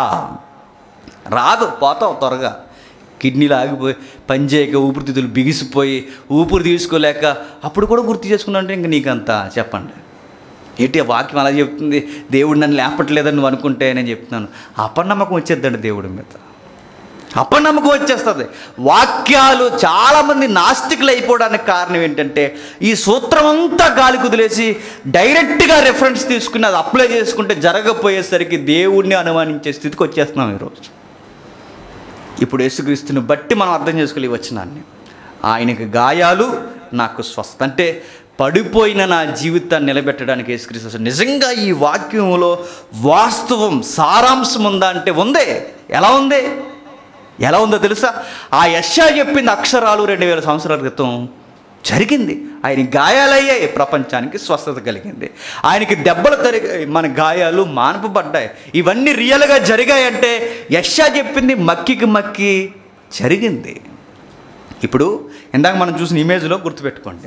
రాదు పోతావు త్వరగా కిడ్నీలు ఆగిపోయి పని చేయక ఊపిరితిత్తులు బిగిసిపోయి ఊపిరి తీసుకోలేక అప్పుడు కూడా గుర్తు చేసుకున్నాంటే ఇంక నీకంతా చెప్పండి ఏంటి ఆ వాక్యం అలా చెప్తుంది దేవుడు నన్ను లేపట్లేదని నువ్వు అనుకుంటే నేను చెప్తున్నాను అపనమ్మకం వచ్చేద్దండి దేవుడి మీద అపనమ్మకం వచ్చేస్తుంది వాక్యాలు చాలామంది నాస్తికులు అయిపోవడానికి కారణం ఏంటంటే ఈ సూత్రం అంతా గాలి కుదిలేసి డైరెక్ట్గా రెఫరెన్స్ తీసుకుని అది అప్లై చేసుకుంటే జరగపోయేసరికి దేవుడిని అనుమానించే స్థితికి వచ్చేస్తున్నాం ఈరోజు ఇప్పుడు యేసుక్రీస్తుని బట్టి మనం అర్థం చేసుకోవాలి ఈ వచనాన్ని ఆయనకి గాయాలు నాకు స్వస్థ అంటే పడిపోయిన నా జీవితాన్ని నిలబెట్టడానికి యేసుక్రీస్తు వచ్చాడు. నిజంగా ఈ వాక్యంలో వాస్తవం సారాంశం ఉందా అంటే ఉందే ఎలా ఉంది ఎలా ఉందో తెలుసా ఆ యశా చెప్పింది అక్షరాలు రెండు వేల సంవత్సరాల క్రితం జరిగింది ఆయన గాయాలయ్యాయి ప్రపంచానికి స్వస్థత కలిగింది ఆయనకి దెబ్బలు తరిగాయి మన గాయాలు మానపబడ్డాయి ఇవన్నీ రియల్గా జరిగాయంటే యశా చెప్పింది మక్కికి మక్కి జరిగింది ఇప్పుడు ఇందాక మనం చూసిన ఇమేజ్లో గుర్తుపెట్టుకోండి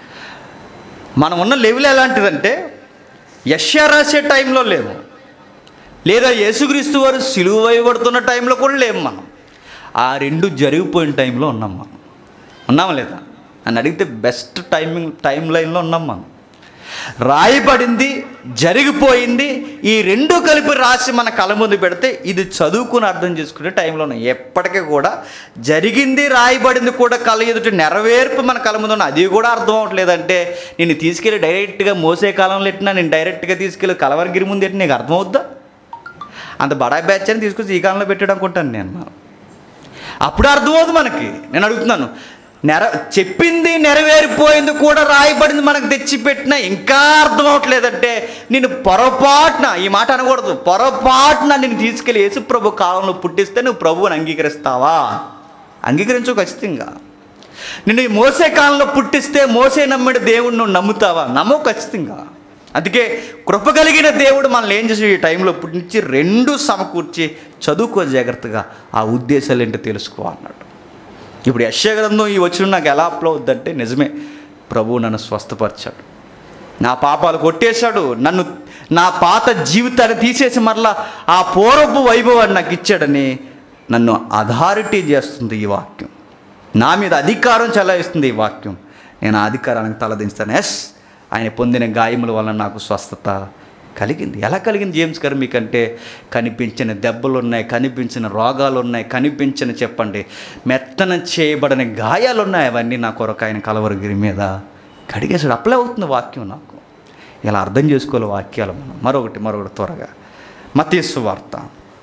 మనం ఉన్న లెవెల్ ఎలాంటిదంటే యశ్యా రాసే టైంలో లేము లేదా యేసుక్రీస్తు వారు సిలువ వేయబడుతున్న టైంలో కూడా లేము మనం ఆ రెండు జరిగిపోయిన టైంలో ఉన్నాం మనం ఉన్నామా లేదా అని అడిగితే బెస్ట్ టైమింగ్ టైం లైన్లో ఉన్నాం మనం రాయబడింది జరిగిపోయింది ఈ రెండు కలిపి రాసి మన కళ్ళ ముందు పెడితే ఇది చదువుకుని అర్థం చేసుకునే టైంలో ఉన్నాం ఎప్పటికీ కూడా జరిగింది రాయబడింది కూడా కళ్ళ ఎదుటి నెరవేర్పు మన కళ్ళ ముందు ఉన్న అది కూడా అర్థం అవ్వట్లేదంటే నేను తీసుకెళ్ళి డైరెక్ట్గా మోసే కాలంలో ఎట్టినా నేను డైరెక్ట్గా తీసుకెళ్ళి కలవరగిరి ముందు ఎట్టి నీకు అర్థమవుద్దా అంత బడా బ్యాచ్ అని తీసుకొచ్చి ఈ కాలంలో పెట్టాడు అనుకుంటాను నేను మనం అప్పుడు అర్థమవుతుంది మనకి నేను అడుగుతున్నాను నెర చెప్పింది నెరవేరిపోయింది కూడా రాయబడింది మనకు తెచ్చిపెట్టిన ఇంకా అర్థం అవట్లేదంటే నేను పొరపాటున ఈ మాట అనకూడదు పొరపాటున నేను తీసుకెళ్ళి యేసు ప్రభు కాలంలో పుట్టిస్తే నువ్వు ప్రభువుని అంగీకరిస్తావా అంగీకరించు ఖచ్చితంగా నిన్ను ఈ మోసే కాలంలో పుట్టిస్తే మోసే నమ్మిన దేవుడిని నువ్వు నమ్ముతావా నమ్మవు ఖచ్చితంగా అందుకే కృప కలిగిన దేవుడు మనల్ని ఏం చేసి ఈ టైంలో పుట్టించి రెండు సమకూర్చి చదువుకో జాగ్రత్తగా ఆ ఉద్దేశాలు ఏంటో తెలుసుకో అన్నాడు ఇప్పుడు యశ్య గ్రంథం ఈ వచ్చిన నాకు ఎలా అప్లో అవుద్దంటే నిజమే ప్రభువు నన్ను స్వస్థపరిచాడు నా పాపాలు కొట్టేశాడు నన్ను నా పాత జీవితాన్ని తీసేసి మరలా ఆ పూర్వపు వైభవాన్ని నాకు ఇచ్చాడని నన్ను అథారిటీ చేస్తుంది ఈ వాక్యం నా మీద అధికారం చెలాయిస్తుంది ఈ వాక్యం నేను ఆ అధికారానికి తలదించుతాను ఎస్ ఆయన పొందిన గాయముల వలన నాకు స్వస్థత కలిగింది ఎలా కలిగింది జేమ్స్ గారు మీకంటే కనిపించిన దెబ్బలు ఉన్నాయి కనిపించిన రోగాలు ఉన్నాయి కనిపించిన చెప్పండి మెత్తన చేయబడిన గాయాలు ఉన్నాయి అవన్నీ నా కొరకు ఆయన కలవరగిరి మీద కడిగేసాడు అప్లై అవుతుంది వాక్యం నాకు ఇలా అర్థం చేసుకోవాలి వాక్యాలు మనం మరొకటి మరొకటి త్వరగా మతీసు వార్త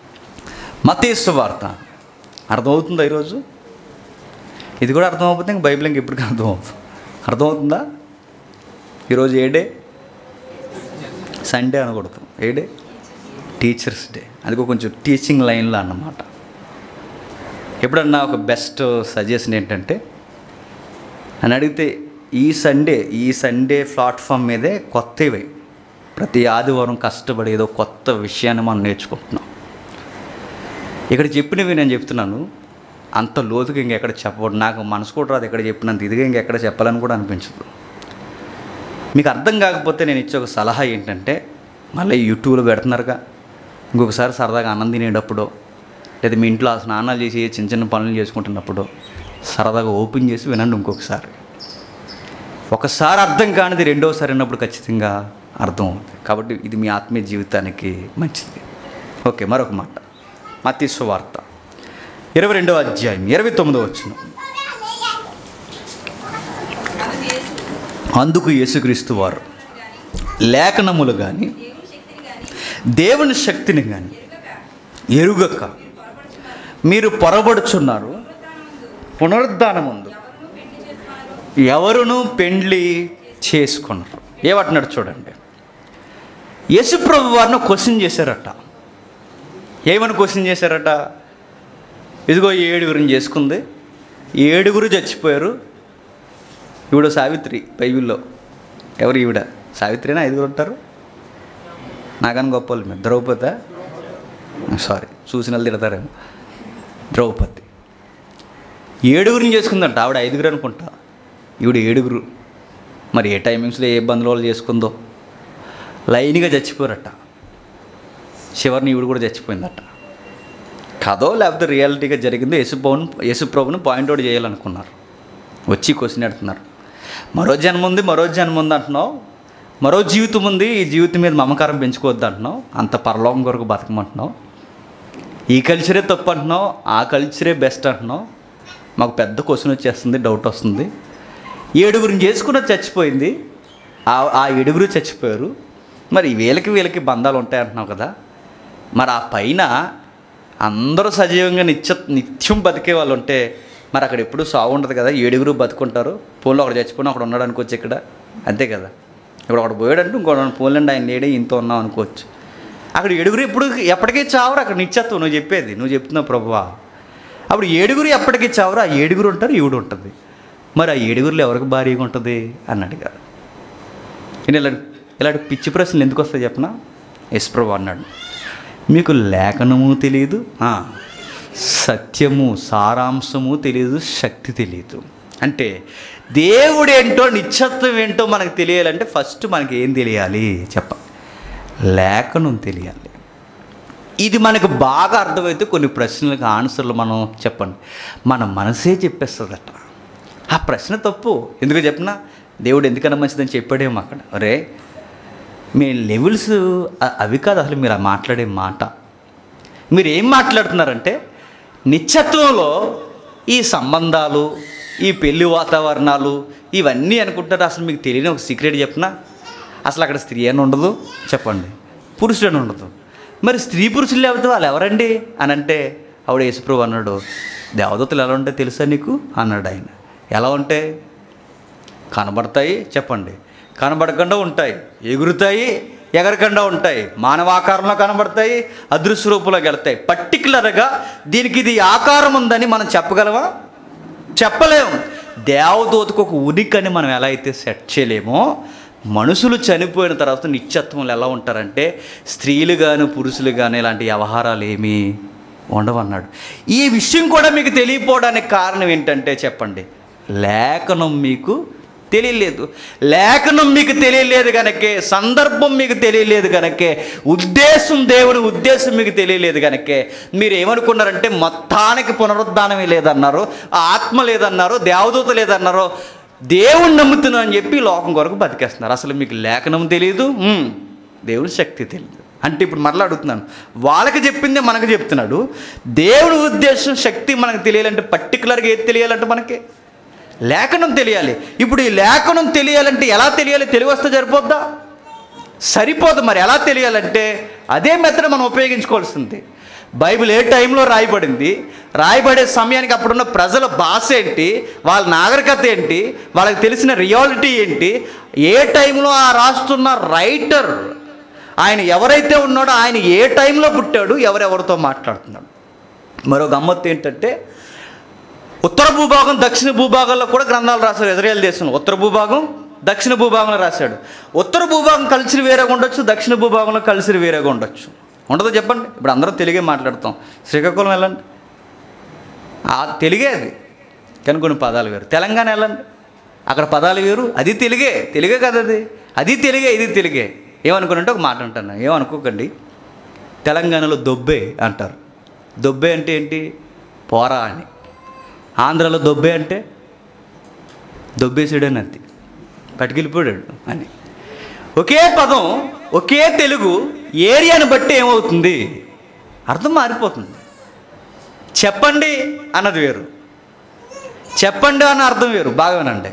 మతీసు వార్త అర్థమవుతుందా ఈరోజు ఇది కూడా అర్థమవుతుంది ఇంక బైబిల్ ఇంక ఎప్పటికీ అర్థమవుతుంది అర్థమవుతుందా ఈరోజు ఏ డే సండే అనకూడదు ఏ డే టీచర్స్ డే అది కొంచెం టీచింగ్ లైన్లో అన్నమాట ఎప్పుడన్నా ఒక బెస్ట్ సజెషన్ ఏంటంటే అని అడిగితే ఈ సండే ఈ సండే ప్లాట్ఫామ్ మీదే కొత్తవి ప్రతి ఆదివారం కష్టపడి ఏదో కొత్త విషయాన్ని మనం నేర్చుకుంటున్నాం ఇక్కడ చెప్పినవి నేను చెప్తున్నాను అంత లోతుగా ఇంకెక్కడ చెప్పకూడదు నాకు మనసు కూడా రాదు ఎక్కడ చెప్పినంత ఇదిగా ఇంకెక్కడ చెప్పాలని కూడా అనిపించదు మీకు అర్థం కాకపోతే నేను ఇచ్చే ఒక సలహా ఏంటంటే మళ్ళీ యూట్యూబ్లో పెడుతున్నారుగా ఇంకొకసారి సరదాగా అన్నం తినేటప్పుడు లేదా మీ ఇంట్లో స్నానాలు చేసి చిన్న చిన్న పనులు చేసుకుంటున్నప్పుడు సరదాగా ఓపెన్ చేసి వినండి ఇంకొకసారి ఒకసారి అర్థం కానిది రెండోసారి అన్నప్పుడు ఖచ్చితంగా అర్థం అవుతుంది కాబట్టి ఇది మీ ఆత్మీయ జీవితానికి మంచిది ఓకే మరొక మాట మతీసు వార్త ఇరవై రెండవ అధ్యాయం ఇరవై తొమ్మిదో వచ్చిన అందుకు యేసు అందుకు యేసుక్రీస్తు వారు లేఖనములు కానీ దేవుని శక్తిని గాని దేవుని శక్తిని కానీ ఎరుగక ఎరుగక మీరు పొరబడుచున్నారు పునరుద్ధానముందు ఎవరును పెళ్లి ఎవరును పెండ్లి చేసుకున్నారు చేసుకున్నారు ఏమంటున్నాడు చూడండి యేసుప్రభు వారిని క్వశ్చన్ చేశారట ఏమని క్వశ్చన్ చేశారట ఇదిగో ఈ ఏడుగురిని చేసుకుంది ఈ ఏడుగురు చచ్చిపోయారు ఈవిడ సావిత్రి బైబిల్లో ఎవరు ఈవిడ సావిత్రినా ఐదుగురు ఉంటారు నాకని గొప్ప వాళ్ళు మీరు ద్రౌపదా సారీ చూసిన వాళ్ళు తిడతారేమో ద్రౌపది ఏడుగురిని చేసుకుందంట ఆవిడ ఐదుగురు అనుకుంటా ఈవిడ ఏడుగురు మరి ఏ టైమింగ్స్లో ఏ ఇబ్బందుల వాళ్ళు చేసుకుందో లైన్గా చచ్చిపోరట చివరిని ఈవిడ కూడా చచ్చిపోయిందట కథో లేకపోతే రియాలిటీగా జరిగిందో యేసుప్రభుని యేసుప్రభుని పాయింట్అవుట్ చేయాలనుకున్నారు వచ్చి క్వశ్చన్ అడుగుతున్నారు మరో జన్మ ఉంది మరో జన్మ ఉంది అంటున్నావు మరో జీవితం ఉంది ఈ జీవితం మీద మమకారం పెంచుకోవద్దు అంటున్నావు అంత పరలోకం కొరకు బతకమంటున్నావు ఈ కల్చరే తప్పు అంటున్నావు ఆ కల్చరే బెస్ట్ అంటున్నావు మాకు పెద్ద క్వశ్చన్ వచ్చేస్తుంది డౌట్ వస్తుంది ఏడుగురిని చేసుకున్న చచ్చిపోయింది ఆ ఆ ఏడుగురు చచ్చిపోయారు మరి వీళ్ళకి వీళ్ళకి బంధాలు ఉంటాయి అంటున్నావు కదా మరి ఆ పైన అందరూ సజీవంగా నిత్య నిత్యం బతికే వాళ్ళు ఉంటే మరి అక్కడ ఎప్పుడు సాగు ఉండదు కదా ఏడుగురు బతుకుంటారు ఫోన్లో ఒకడు చచ్చిపోయినా ఒకడు ఉన్నాడు అనుకోవచ్చు ఇక్కడ అంతే కదా ఇప్పుడు ఒకడు పోయాడంటే ఇంకోటి పోలేండి ఆయన లేడే ఇంత ఉన్నాం అనుకోవచ్చు అక్కడ ఏడుగురు ఇప్పుడు ఎప్పటికీ చావరు అక్కడ నిత్యత్వం నువ్వు చెప్పేది నువ్వు చెప్తున్నావు ప్రభువా అప్పుడు ఏడుగురు ఎప్పటికీ చావరు ఆ ఏడుగురు ఉంటారు ఈవిడ ఉంటుంది మరి ఆ ఏడుగురులో ఎవరికి భారీగా ఉంటుంది అన్నాడు కదా ఈయన ఇలా ఇలాంటి పిచ్చి ప్రశ్నలు ఎందుకు వస్తాయి చెప్పనా యశ్ప్రభు అన్నాడు మీకు లేఖనము తెలియదు ఆ, సత్యము సారాంశము తెలియదు శక్తి తెలియదు అంటే దేవుడు ఏంటో నిత్యత్వం ఏంటో మనకు తెలియాలంటే ఫస్ట్ మనకి ఏం తెలియాలి చెప్ప లేఖనం తెలియాలి ఇది మనకు బాగా అర్థమైతే కొన్ని ప్రశ్నలకు ఆన్సర్లు మనం చెప్పండి మన మనసే చెప్పేస్తుందట ఆ ప్రశ్న తప్పు ఎందుకు చెప్పినా దేవుడు ఎందుకన్నా మంచిదని చెప్పాడేమో అక్కడ అరే మీ లెవెల్స్ అ- అవి కాదు అసలు మీరు ఆ మాట్లాడే మాట మీరు ఏం మాట్లాడుతున్నారంటే నిత్యత్వంలో ఈ సంబంధాలు ఈ పెళ్లి వాతావరణాలు ఇవన్నీ అనుకుంటారు అసలు మీకు తెలియని ఒక సీక్రెట్ చెప్పినా అసలు అక్కడ స్త్రీ అని ఉండదు చెప్పండి పురుషుడు అని ఉండదు మరి స్త్రీ పురుషులు లేకపోతే వాళ్ళు ఎవరండి అని అంటే ఆవిడ యేసుప్రభు అన్నాడు దేవదత్తులు ఎలా ఉంటాయి తెలుసా నీకు అన్నాడు ఆయన ఎలా ఉంటాయి కనబడతాయి చెప్పండి కనబడకుండా ఉంటాయి ఎగురుతాయి ఎగరకుండా ఉంటాయి మానవాకారంలో కనబడతాయి అదృశ్య రూపంలోకి వెళ్తాయి పర్టికులర్గా దీనికి ఇది ఆకారం ఉందని మనం చెప్పగలమా చెప్పలేము దేవదూతకు ఒక ఉనికని మనం ఎలా అయితే సెట్ చేయలేమో మనుషులు చనిపోయిన తర్వాత నిత్యత్వంలో ఎలా ఉంటారంటే స్త్రీలు కానీ పురుషులు కానీ ఇలాంటి వ్యవహారాలు ఏమీ ఉండవన్నాడు ఈ విషయం కూడా మీకు తెలియపోవడానికి కారణం ఏంటంటే చెప్పండి లేఖనం మీకు తెలియలేదు లేఖనం మీకు తెలియలేదు కనుకే సందర్భం మీకు తెలియలేదు కనుకే ఉద్దేశం దేవుని ఉద్దేశం మీకు తెలియలేదు కనుకే మీరు ఏమనుకున్నారంటే మొత్తానికి పునరుద్ధానమే లేదన్నారు ఆత్మ లేదన్నారు దేవదూత లేదన్నారు దేవుణ్ణి నమ్ముతున్నాను అని చెప్పి ఈ లోకం కొరకు బతికేస్తున్నారు అసలు మీకు లేఖనం తెలియదు ఉమ్, దేవుని శక్తి తెలియదు అంటే ఇప్పుడు మరలా అడుగుతున్నాను వాళ్ళకి చెప్పిందే మనకు చెప్తున్నాడు దేవుని ఉద్దేశం శక్తి మనకు తెలియాలంటే పర్టికులర్గా ఏది తెలియాలంటే మనకి లేఖనం తెలియాలి ఇప్పుడు ఈ లేఖనం తెలియాలంటే ఎలా తెలియాలి తెలివి వస్తే సరిపోద్దా సరిపోదు మరి ఎలా తెలియాలంటే అదే మెథడ్ మనం ఉపయోగించుకోవాల్సింది బైబిల్ ఏ టైంలో రాయబడింది రాయబడే సమయానికి అప్పుడున్న ప్రజల భాష ఏంటి వాళ్ళ నాగరికత ఏంటి వాళ్ళకి తెలిసిన రియాలిటీ ఏంటి ఏ టైంలో ఆ రాస్తున్న రైటర్ ఆయన ఎవరైతే ఉన్నాడో ఆయన ఏ టైంలో పుట్టాడు ఎవరెవరితో మాట్లాడుతున్నాడు మరో గమ్మత్తు ఏంటంటే ఉత్తర భూభాగం దక్షిణ భూభాగంలో కూడా గ్రంథాలు రాశాడు ఇజ్రాయెల్ దేశంలో ఉత్తర భూభాగం దక్షిణ భూభాగంలో రాశాడు ఉత్తర భూభాగం కలిసి వేరేగా ఉండొచ్చు దక్షిణ భూభాగంలో కలిసి వేరేగా ఉండొచ్చు ఉండదు చెప్పండి ఇప్పుడు అందరూ తెలుగే మాట్లాడతాం శ్రీకాకుళం వెళ్ళండి ఆ తెలుగే అది కానీ కొన్ని పదాలు వేరు తెలంగాణ వెళ్ళండి అక్కడ పదాలు వేరు అది తెలుగే తెలుగే కదా అది అది తెలుగే ఇది తెలుగే ఏమనుకున్నంటే ఒక మాట అంటాను ఏమనుకోకండి తెలంగాణలో దొబ్బే అంటారు దొబ్బే అంటే ఏంటి పోరా అని ఆంధ్రాలో దొబ్బే అంటే దొబ్బేసాడని అంతే పట్టుకెళ్ళిపోయాడు అని ఒకే పదం ఒకే తెలుగు ఏరియాని బట్టి ఏమవుతుంది అర్థం మారిపోతుంది చెప్పండి అన్నది వేరు చెప్పండి అన్న అర్థం వేరు బాగా వినండి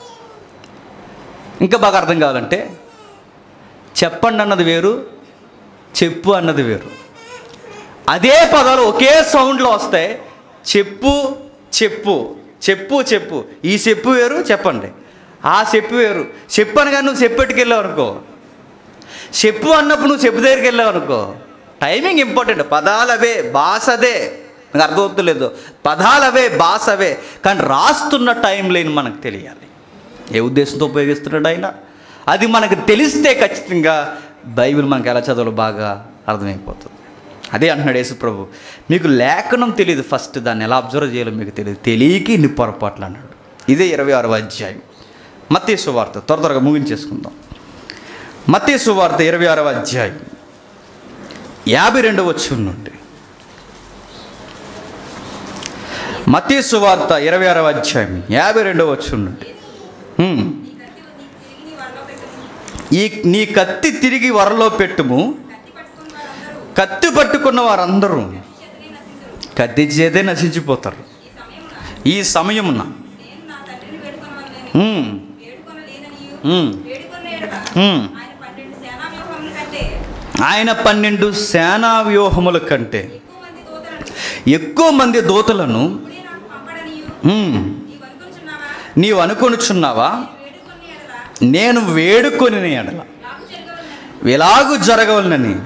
ఇంకా బాగా అర్థం కావాలంటే చెప్పండి అన్నది వేరు చెప్పు అన్నది వేరు అదే పదాలు ఒకే సౌండ్లో వస్తాయి చెప్పు చెప్పు చెప్పు చెప్పు ఈ చెప్పు వేరు చెప్పండి ఆ చెప్పు వేరు చెప్పు అనగా నువ్వు చెప్పెట్టుకెళ్ళావు అనుకో చెప్పు అన్నప్పుడు నువ్వు చెప్పు దగ్గరికి వెళ్ళావు అనుకో టైమింగ్ ఇంపార్టెంట్ పదాలు అవే భాష అదే నాకు అర్థమవుతలేదు పదాలు అవే భాష అవే కానీ రాస్తున్న టైం లేని మనకు తెలియాలి ఏ ఉద్దేశంతో ఉపయోగిస్తున్నాడు ఆయన అది మనకు తెలిస్తే ఖచ్చితంగా బైబిల్ మనకు ఎలా చదవాలో బాగా అర్థమైపోతుంది అదే అంటున్నాడు యేసు ప్రభు మీకు లేఖనం తెలియదు ఫస్ట్ దాన్ని ఎలా అబ్జర్వ్ చేయాలో మీకు తెలియదు తెలియక ఇన్ని పొరపాట్లు అన్నాడు ఇదే ఇరవై ఆరవ అధ్యాయం మత్తయి సువార్త త్వర త్వరగా ముగించేసుకుందాం మత్తయి సువార్త ఇరవై ఆరవ అధ్యాయం యాభై రెండవ వచ్చి నుండి మత్తయి సువార్త ఇరవై ఆరవ అధ్యాయం యాభై రెండవ వచ్చి నుండి హ్మ్. ఈ నీ కత్తి తిరిగి వరలో పెట్టుము కత్తి పట్టుకున్న వారందరూ కత్తి చేతే నశించిపోతారు ఈ సమయమున నేను నా తండ్రిని వేడుకొనవలెనని, హ్మ్. వేడుకొనలేననియు, హ్మ్. వేడుకొన్న ఎడల హ్మ్. ఆయన పన్నెండు సేనావ్యూహముల కంటే ఆయన పన్నెండు సేనా వ్యూహముల కంటే ఎక్కువ మంది దూతలను ఎక్కువ మంది దూతలను ఇప్పుడే నాకు పంపడనియు హ్మ్, నీవు అనుకొనుచున్నావా? నీవు అనుకొనుచున్నావా వేడుకొన్న ఎడల నేను వేడుకొని ఎడల నాకు జరగవలనని ఎలాగు జరగవలనని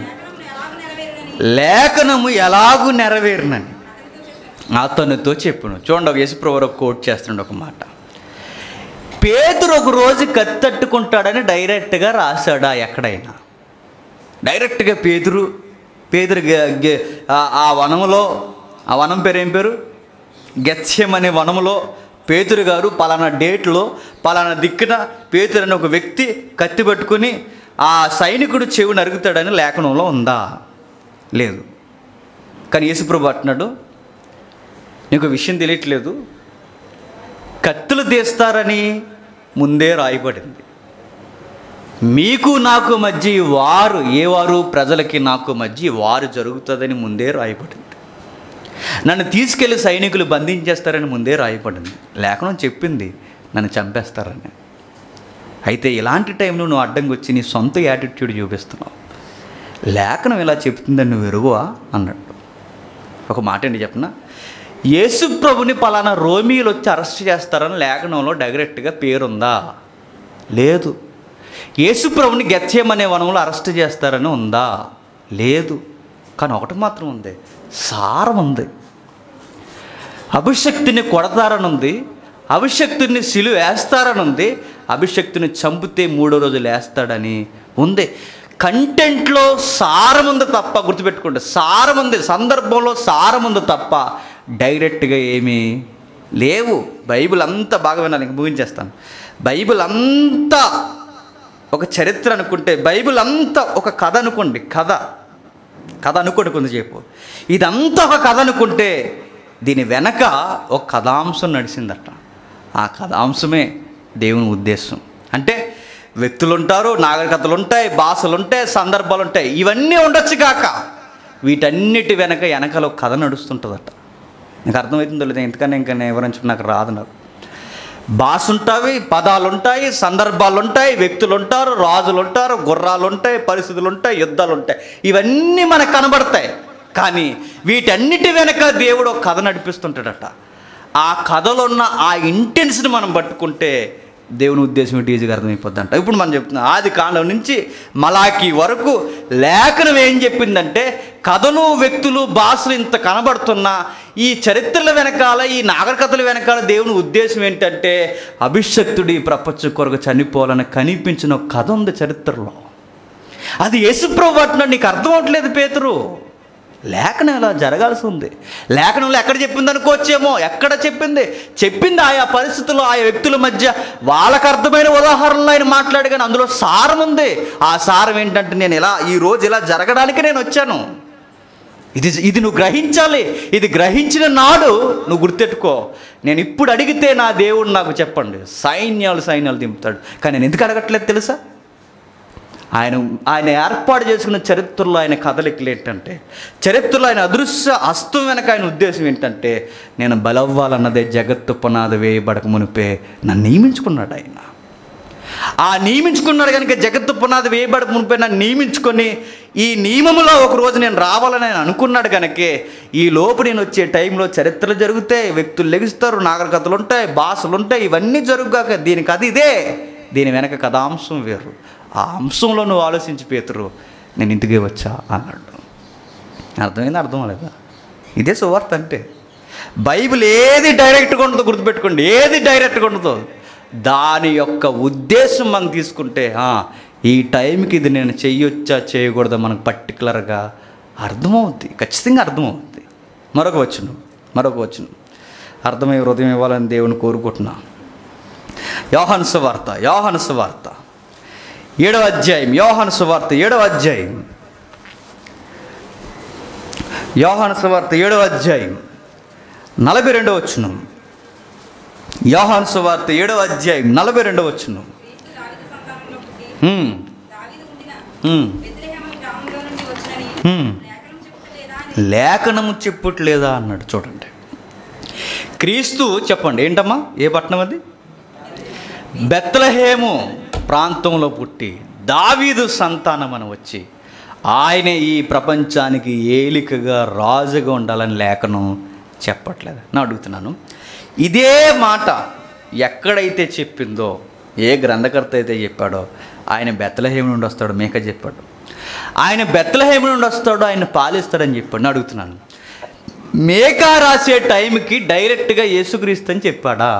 లేఖనమును ఎలాగ నెరవేరునని లేఖనము ఎలాగు నెరవేరునని అతనితో చెప్పును చూడండి ఒక యేసుప్రభు ఒక కోట్ చేస్తున్నాడు ఒక మాట పేతురు ఒక రోజు కత్తట్టుకుంటాడని డైరెక్ట్గా రాశాడా ఎక్కడైనా డైరెక్ట్గా పేతురు పేతురు గె- గె- ఆ- ఆ వనంలో ఆ వనం పేరు ఏం పేరు గెత్స్యం అనే వనంలో పేతురు గారు పలానా డేట్లో పలానా దిక్కున పేతురు అనే ఒక వ్యక్తి కత్తి పట్టుకుని ఆ సైనికుడు చెవి నరుగుతాడని లేఖనంలో ఉందా లేదు కానీ యేసుప్రభు అంటున్నాడు నీకు విషయం తెలియట్లేదు కత్తులు తీస్తారని ముందే రాయబడింది మీకు నాకు మధ్య ఈ వారు ఏ వారు ప్రజలకి నాకు మధ్య ఈ వారు జరుగుతుందని ముందే రాయబడింది నన్ను తీసుకెళ్లి సైనికులు బంధించేస్తారని ముందే రాయబడింది లేఖనం చెప్పింది నన్ను చంపేస్తారని అయితే ఇలాంటి టైంలో నువ్వు అడ్డంకి వచ్చి నీ సొంత యాటిట్యూడ్ చూపిస్తున్నావు లేఖనం ఇలా చెప్తుందని నువ్వు ఎరుగువా అన్నట్టు ఒక మాట ఏంటి చెప్పనా యేసు ప్రభుని పలానా రోమీలు వచ్చి అరెస్ట్ చేస్తారని లేఖనంలో డైరెక్ట్గా పేరుందా లేదు యేసు ప్రభుని గెత్యమనే వనంలో అరెస్ట్ చేస్తారని ఉందా లేదు కానీ ఒకటి మాత్రం ఉంది సారం ఉంది అభిషక్తిని కొడతారని ఉంది అభిషక్తుని సిలు వేస్తారని ఉంది అభిషక్తిని చంపితే మూడో రోజులు వేస్తాడని ఉంది కంటెంట్లో సారం ఉంది తప్ప గుర్తుపెట్టుకోండి సారం ఉంది సందర్భంలో సారం ఉంది తప్ప డైరెక్ట్గా ఏమీ లేవు బైబిల్ అంతా బాగా వినాలి ఇంక ముగించేస్తాను బైబిల్ అంతా ఒక చరిత్ర అనుకుంటే బైబిల్ అంతా ఒక కథ అనుకోండి కథ కథ అనుకోండి కొంతసేపు ఇదంతా ఒక కథ అనుకుంటే దీని వెనక ఒక కథాంశం నడిచిందట ఆ కథాంశమే దేవుని ఉద్దేశం అంటే వ్యక్తులు ఉంటారు నాగరికతలు ఉంటాయి భాషలు ఉంటాయి సందర్భాలు ఉంటాయి ఇవన్నీ ఉండొచ్చు కాక వీటన్నిటి వెనక వెనకాల ఒక కథ నడుస్తుంటుందట నాకు అర్థమవుతుందో లేదా ఎందుకని ఇంకా నేను వివరించడం నాకు రాదు నాకు భాష ఉంటాయి పదాలు ఉంటాయి సందర్భాలు ఉంటాయి వ్యక్తులు ఉంటారు రాజులు ఉంటారు గుర్రాలు ఉంటాయి పరిస్థితులు ఉంటాయి యుద్ధాలు ఉంటాయి ఇవన్నీ మనకు కనబడతాయి కానీ వీటన్నిటి వెనక దేవుడు ఒక కథ నడిపిస్తుంటాడట ఆ కథలో ఉన్న ఆ ఇంటెన్స్ని మనం పట్టుకుంటే దేవుని ఉద్దేశం ఏంటి ఈజీగా అర్థమైపోద్ది అంట ఇప్పుడు మనం చెప్తున్నాం ఆది కాండం నుంచి మలాకి వరకు లేఖనం ఏం చెప్పిందంటే కథలు వ్యక్తులు భాషలు ఇంత కనబడుతున్నా ఈ చరిత్రల వెనకాల ఈ నాగరికతల వెనకాల దేవుని ఉద్దేశం ఏంటంటే అభిషక్తుడి ప్రపంచ కొరకు చనిపోవాలని కనిపించిన ఒక కథ ఉంది చరిత్రలో అది యేసుప్రభు అంటున్నాడు నీకు అర్థం అవట్లేదు పేతురు లేఖనం ఇలా జరగాల్సి ఉంది లేఖనంలో ఎక్కడ చెప్పింది అనుకోవచ్చేమో ఎక్కడ చెప్పింది చెప్పింది ఆయా పరిస్థితుల్లో ఆయా వ్యక్తుల మధ్య వాళ్ళకు అర్థమైన ఉదాహరణలు ఆయన మాట్లాడు కానీ అందులో సారం ఉంది ఆ సారం ఏంటంటే నేను ఇలా ఈ రోజు ఇలా జరగడానికి నేను వచ్చాను ఇది ఇది నువ్వు గ్రహించాలి ఇది గ్రహించిన నాడు నువ్వు గుర్తెట్టుకో నేను ఇప్పుడు అడిగితే నా దేవుడు నాకు చెప్పండి సైన్యాలు సైన్యాలు దింపుతాడు కానీ నేను ఎందుకు అడగట్లేదు తెలుసా ఆయన ఆయన ఏర్పాటు చేసుకున్న చరిత్రలో ఆయన కథలికలు ఏంటంటే చరిత్రలో ఆయన అదృశ్య హస్తం వెనక ఆయన ఉద్దేశం ఏంటంటే నేను బలవ్వాలన్నదే జగత్తు పునాది వేయబడక మునిపే నన్ను నియమించుకున్నాడు ఆయన ఆ నియమించుకున్నాడు కనుక జగత్తు పునాది వేయబడక మునిపే నన్ను నియమించుకొని ఈ నియమములో ఒక రోజు నేను రావాలని ఆయన అనుకున్నాడు కనుకే ఈ లోపు నేను వచ్చే టైంలో చరిత్రలు జరుగుతాయి వ్యక్తులు లెగిస్తారు నాగరికతలు ఉంటాయి భాషలు ఉంటాయి ఇవన్నీ జరుగుగాక దీనికి అది ఇదే దీని వెనక కథాంశం వేరు ఆ అంశంలో నువ్వు ఆలోచించి పేతురు నేను ఇంటికి వచ్చా అన్నాడు అర్థమైంది అర్థం లేదా ఇదే సువార్త అంటే బైబిల్ ఏది డైరెక్ట్గా ఉండదో గుర్తుపెట్టుకోండి ఏది డైరెక్ట్గా ఉండదో దాని యొక్క ఉద్దేశం మనం తీసుకుంటే ఆ, ఈ టైంకి ఇది నేను చెయ్యొచ్చా చేయకూడదా మనకు పర్టికులర్గా అర్థమవుద్ది ఖచ్చితంగా అర్థమవుద్ది మరొక వచ్చును మరొక వచ్చును అర్థమై హృదయం ఇవ్వాలని దేవుని కోరుకుంటున్నా యోహాను సువార్త యోహాను సువార్త ఏడవ అధ్యాయం యోహాను సువార్త ఏడవ అధ్యాయం యోహాను సువార్త ఏడవ అధ్యాయం నలభై రెండవ వచ్చును యోహాను సువార్త ఏడవ అధ్యాయం నలభై రెండవ వచ్చును క్రీస్తు దావీదు సంతానంలో పుట్టి హ్మ్, దావీదు ఉండిన హ్మ్, బెత్లెహేము గ్రామంలో నుండి వచ్చినని హ్మ్. లేఖనం చెప్పుటలేదా అని లేఖనము చెప్పుట్లేదా అన్నాడు చూడండి క్రీస్తు చెప్పండి ఏంటమ్మా ఏ పట్టణం అది బెత్లహేము ప్రాంతంలో పుట్టి దావీదు సంతానం అని వచ్చి ఆయనే ఈ ప్రపంచానికి ఏలికగా రాజుగా ఉండాలని లేఖనం చెప్పట్లేదు నేను అడుగుతున్నాను ఇదే మాట ఎక్కడైతే చెప్పిందో ఏ గ్రంథకర్త అయితే చెప్పాడో ఆయన బెత్తలహేమ నుండి వస్తాడు మేక చెప్పాడు ఆయన బెత్తలహేమ నుండి వస్తాడు ఆయన పాలిస్తాడని చెప్పాడు నేను అడుగుతున్నాను మేక రాసే టైంకి డైరెక్ట్గా యేసుక్రీస్తు అని చెప్పాడా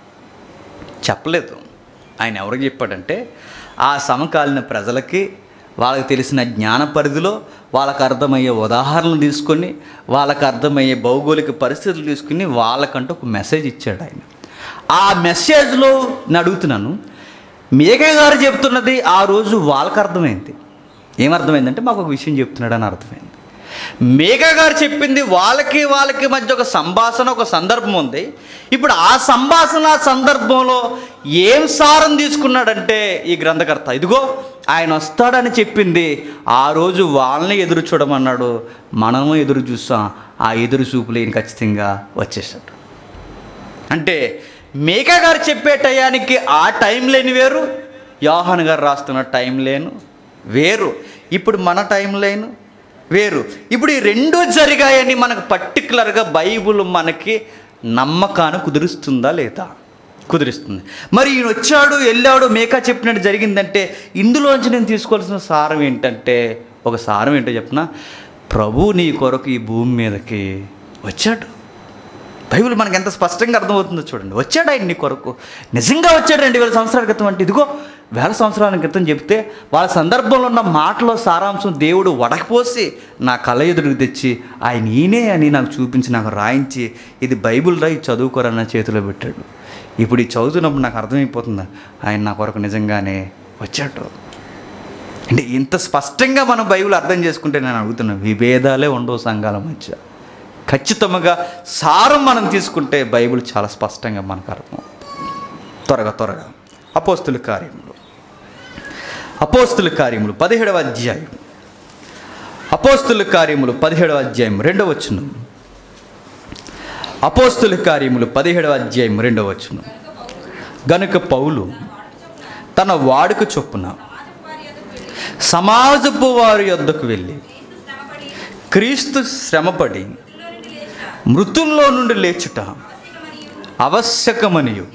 చెప్పలేదు ఆయన ఎవరికి చెప్పాడంటే ఆ సమకాలీన ప్రజలకి వాళ్ళకి తెలిసిన జ్ఞాన పరిధిలో వాళ్ళకు అర్థమయ్యే ఉదాహరణలు తీసుకొని వాళ్ళకు అర్థమయ్యే భౌగోళిక పరిస్థితులు తీసుకుని వాళ్ళకంటూ ఒక మెసేజ్ ఇచ్చాడు ఆయన ఆ మెసేజ్లో నేను అడుగుతున్నాను మేఘయ్య గారు చెప్తున్నది ఆ రోజు వాళ్ళకి అర్థమైంది ఏమర్థమైందంటే మాకు ఒక విషయం చెప్తున్నాడు అని అర్థమైంది మేఘ గారు చెప్పింది వాళ్ళకి వాళ్ళకి మధ్య ఒక సంభాషణ ఒక సందర్భం ఉంది ఇప్పుడు ఆ సంభాషణ సందర్భంలో ఏం సారం తీసుకున్నాడంటే ఈ గ్రంథకర్త ఇదిగో ఆయన వస్తాడని చెప్పింది ఆ రోజు వాళ్ళని ఎదురు చూడమన్నాడు మనము ఎదురు చూస్తాం ఆ ఎదురు చూపులు ఈయన ఖచ్చితంగా వచ్చేసాడు అంటే మేకా గారు చెప్పే టయానికి ఆ టైం లేని వేరు యోహాన్ గారు రాస్తున్న టైం లేను వేరు ఇప్పుడు మన టైం లేను వేరు ఇప్పుడు ఈ రెండు జరిగాయని మనకు పర్టికులర్గా బైబుల్ మనకి నమ్మకాన్ని కుదురుస్తుందా లేదా కుదిరిస్తుంది మరి ఈయన వచ్చాడు వెళ్ళాడు మేకా చెప్పినట్టు జరిగిందంటే ఇందులోంచి నేను తీసుకోవాల్సిన సారం ఏంటంటే ఒక సారం ఏంటో చెప్పిన ప్రభు నీ కొరకు ఈ భూమి మీదకి వచ్చాడు బైబిల్ మనకి ఎంత స్పష్టంగా అర్థమవుతుందో చూడండి వచ్చాడు ఆయన నీ కొరకు నిజంగా వచ్చాడు రెండు వేల సంవత్సరాల క్రితం అంటే ఇదిగో వేల సంవత్సరాల క్రితం చెప్తే వాళ్ళ సందర్భంలో ఉన్న మాటలో సారాంశం దేవుడు వడకపోసి నా కళ్ళ ఎదురుకు తెచ్చి ఆయన ఈయనే అని నాకు చూపించి నాకు రాయించి ఇది బైబిల్ రాయి చదువుకోరని నా చేతిలో పెట్టాడు ఇప్పుడు ఈ చదువుతున్నప్పుడు నాకు అర్థమైపోతుంది ఆయన నా కొరకు నిజంగానే వచ్చాడు అంటే ఇంత స్పష్టంగా మనం బైబిల్ అర్థం చేసుకుంటే నేను అడుగుతున్నాను విభేదాలే ఉండవు సంఘాల మధ్య ఖచ్చితంగా సారం మనం తీసుకుంటే బైబిల్ చాలా స్పష్టంగా మనకు అర్థం త్వరగా త్వరగా అపోస్తుల కార్యములు అపోస్తుల కార్యములు పదిహేడవ అధ్యాయం అపోస్తుల కార్యములు పదిహేడవ అధ్యాయం రెండవ వచనం అపోస్తుల కార్యములు పదిహేడవ అధ్యాయం రెండవ వచనం గనుక పౌలు తన వాడుక చొప్పున సమాజపు వారి యొద్దకు వెళ్ళి క్రీస్తు శ్రమపడి మృతుల్లో నుండి లేచుట ఆవశ్యకమనియు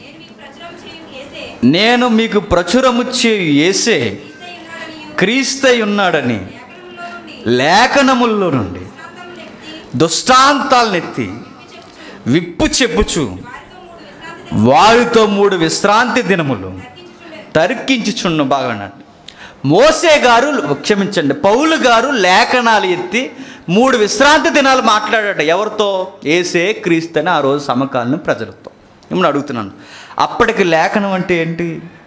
నేను మీకు ప్రచురము చేయు ఏసే క్రీస్తై ఉన్నాడని లేఖనముల్లో నుండి దుష్టాంతాలనెత్తి విప్పు చెప్పుచు వారితో మూడు విశ్రాంతి దినములు తర్కించుచున్న బాగా అన్నాడు. మోసే గారు క్షమించండి పౌలు గారు లేఖనాలు ఎత్తి మూడు విశ్రాంతి దినాలు మాట్లాడాడు ఎవరితో ఏసే క్రీస్తని ఆ రోజు సమకాలీన ప్రజలతో ఇప్పుడు అడుగుతున్నాను అప్పటికి లేఖనం అంటే ఏంటి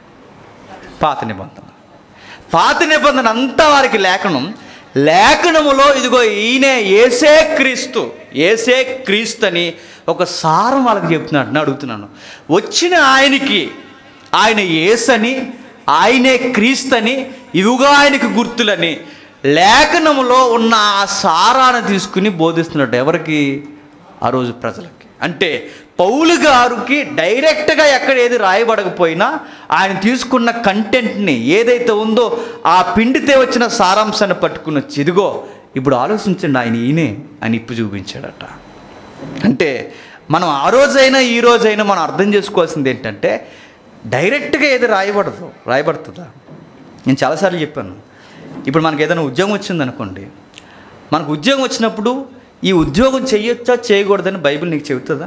పాత నిబంధన పాత నిబంధన అంతా వారికి లేఖనం లేఖనములో ఇదిగో ఈయనే ఏసే క్రీస్తు ఏసే క్రీస్తు అని ఒక సారం వాళ్ళకి చెప్తున్నాడు నేను అడుగుతున్నాను వచ్చిన ఆయనకి ఆయన ఏసని ఆయనే క్రీస్తని ఇవిగా ఆయనకి గుర్తులని లేఖనములో ఉన్న ఆ సారాన్ని తీసుకుని బోధిస్తున్నాడు ఎవరికి ఆ రోజు ప్రజలకి అంటే పౌలు గారికి డైరెక్ట్గా ఎక్కడ ఏది రాయబడకపోయినా ఆయన తీసుకున్న కంటెంట్ని ఏదైతే ఉందో ఆ పిండితే వచ్చిన సారాంశాన్ని పట్టుకుని వచ్చి ఇదిగో ఇప్పుడు ఆలోచించండి ఆయన ఈయనే అని ఇప్పు చూపించాడట అంటే మనం ఆ రోజైనా ఈ రోజైనా మనం అర్థం చేసుకోవాల్సింది ఏంటంటే డైరెక్ట్గా ఏది రాయబడదు రాయబడుతుందా నేను చాలాసార్లు చెప్పాను ఇప్పుడు మనకి ఏదైనా ఉద్యోగం వచ్చింది అనుకోండి మనకు ఉద్యోగం వచ్చినప్పుడు ఈ ఉద్యోగం చేయొచ్చా చేయకూడదని బైబిల్ నీకు చెబుతుందా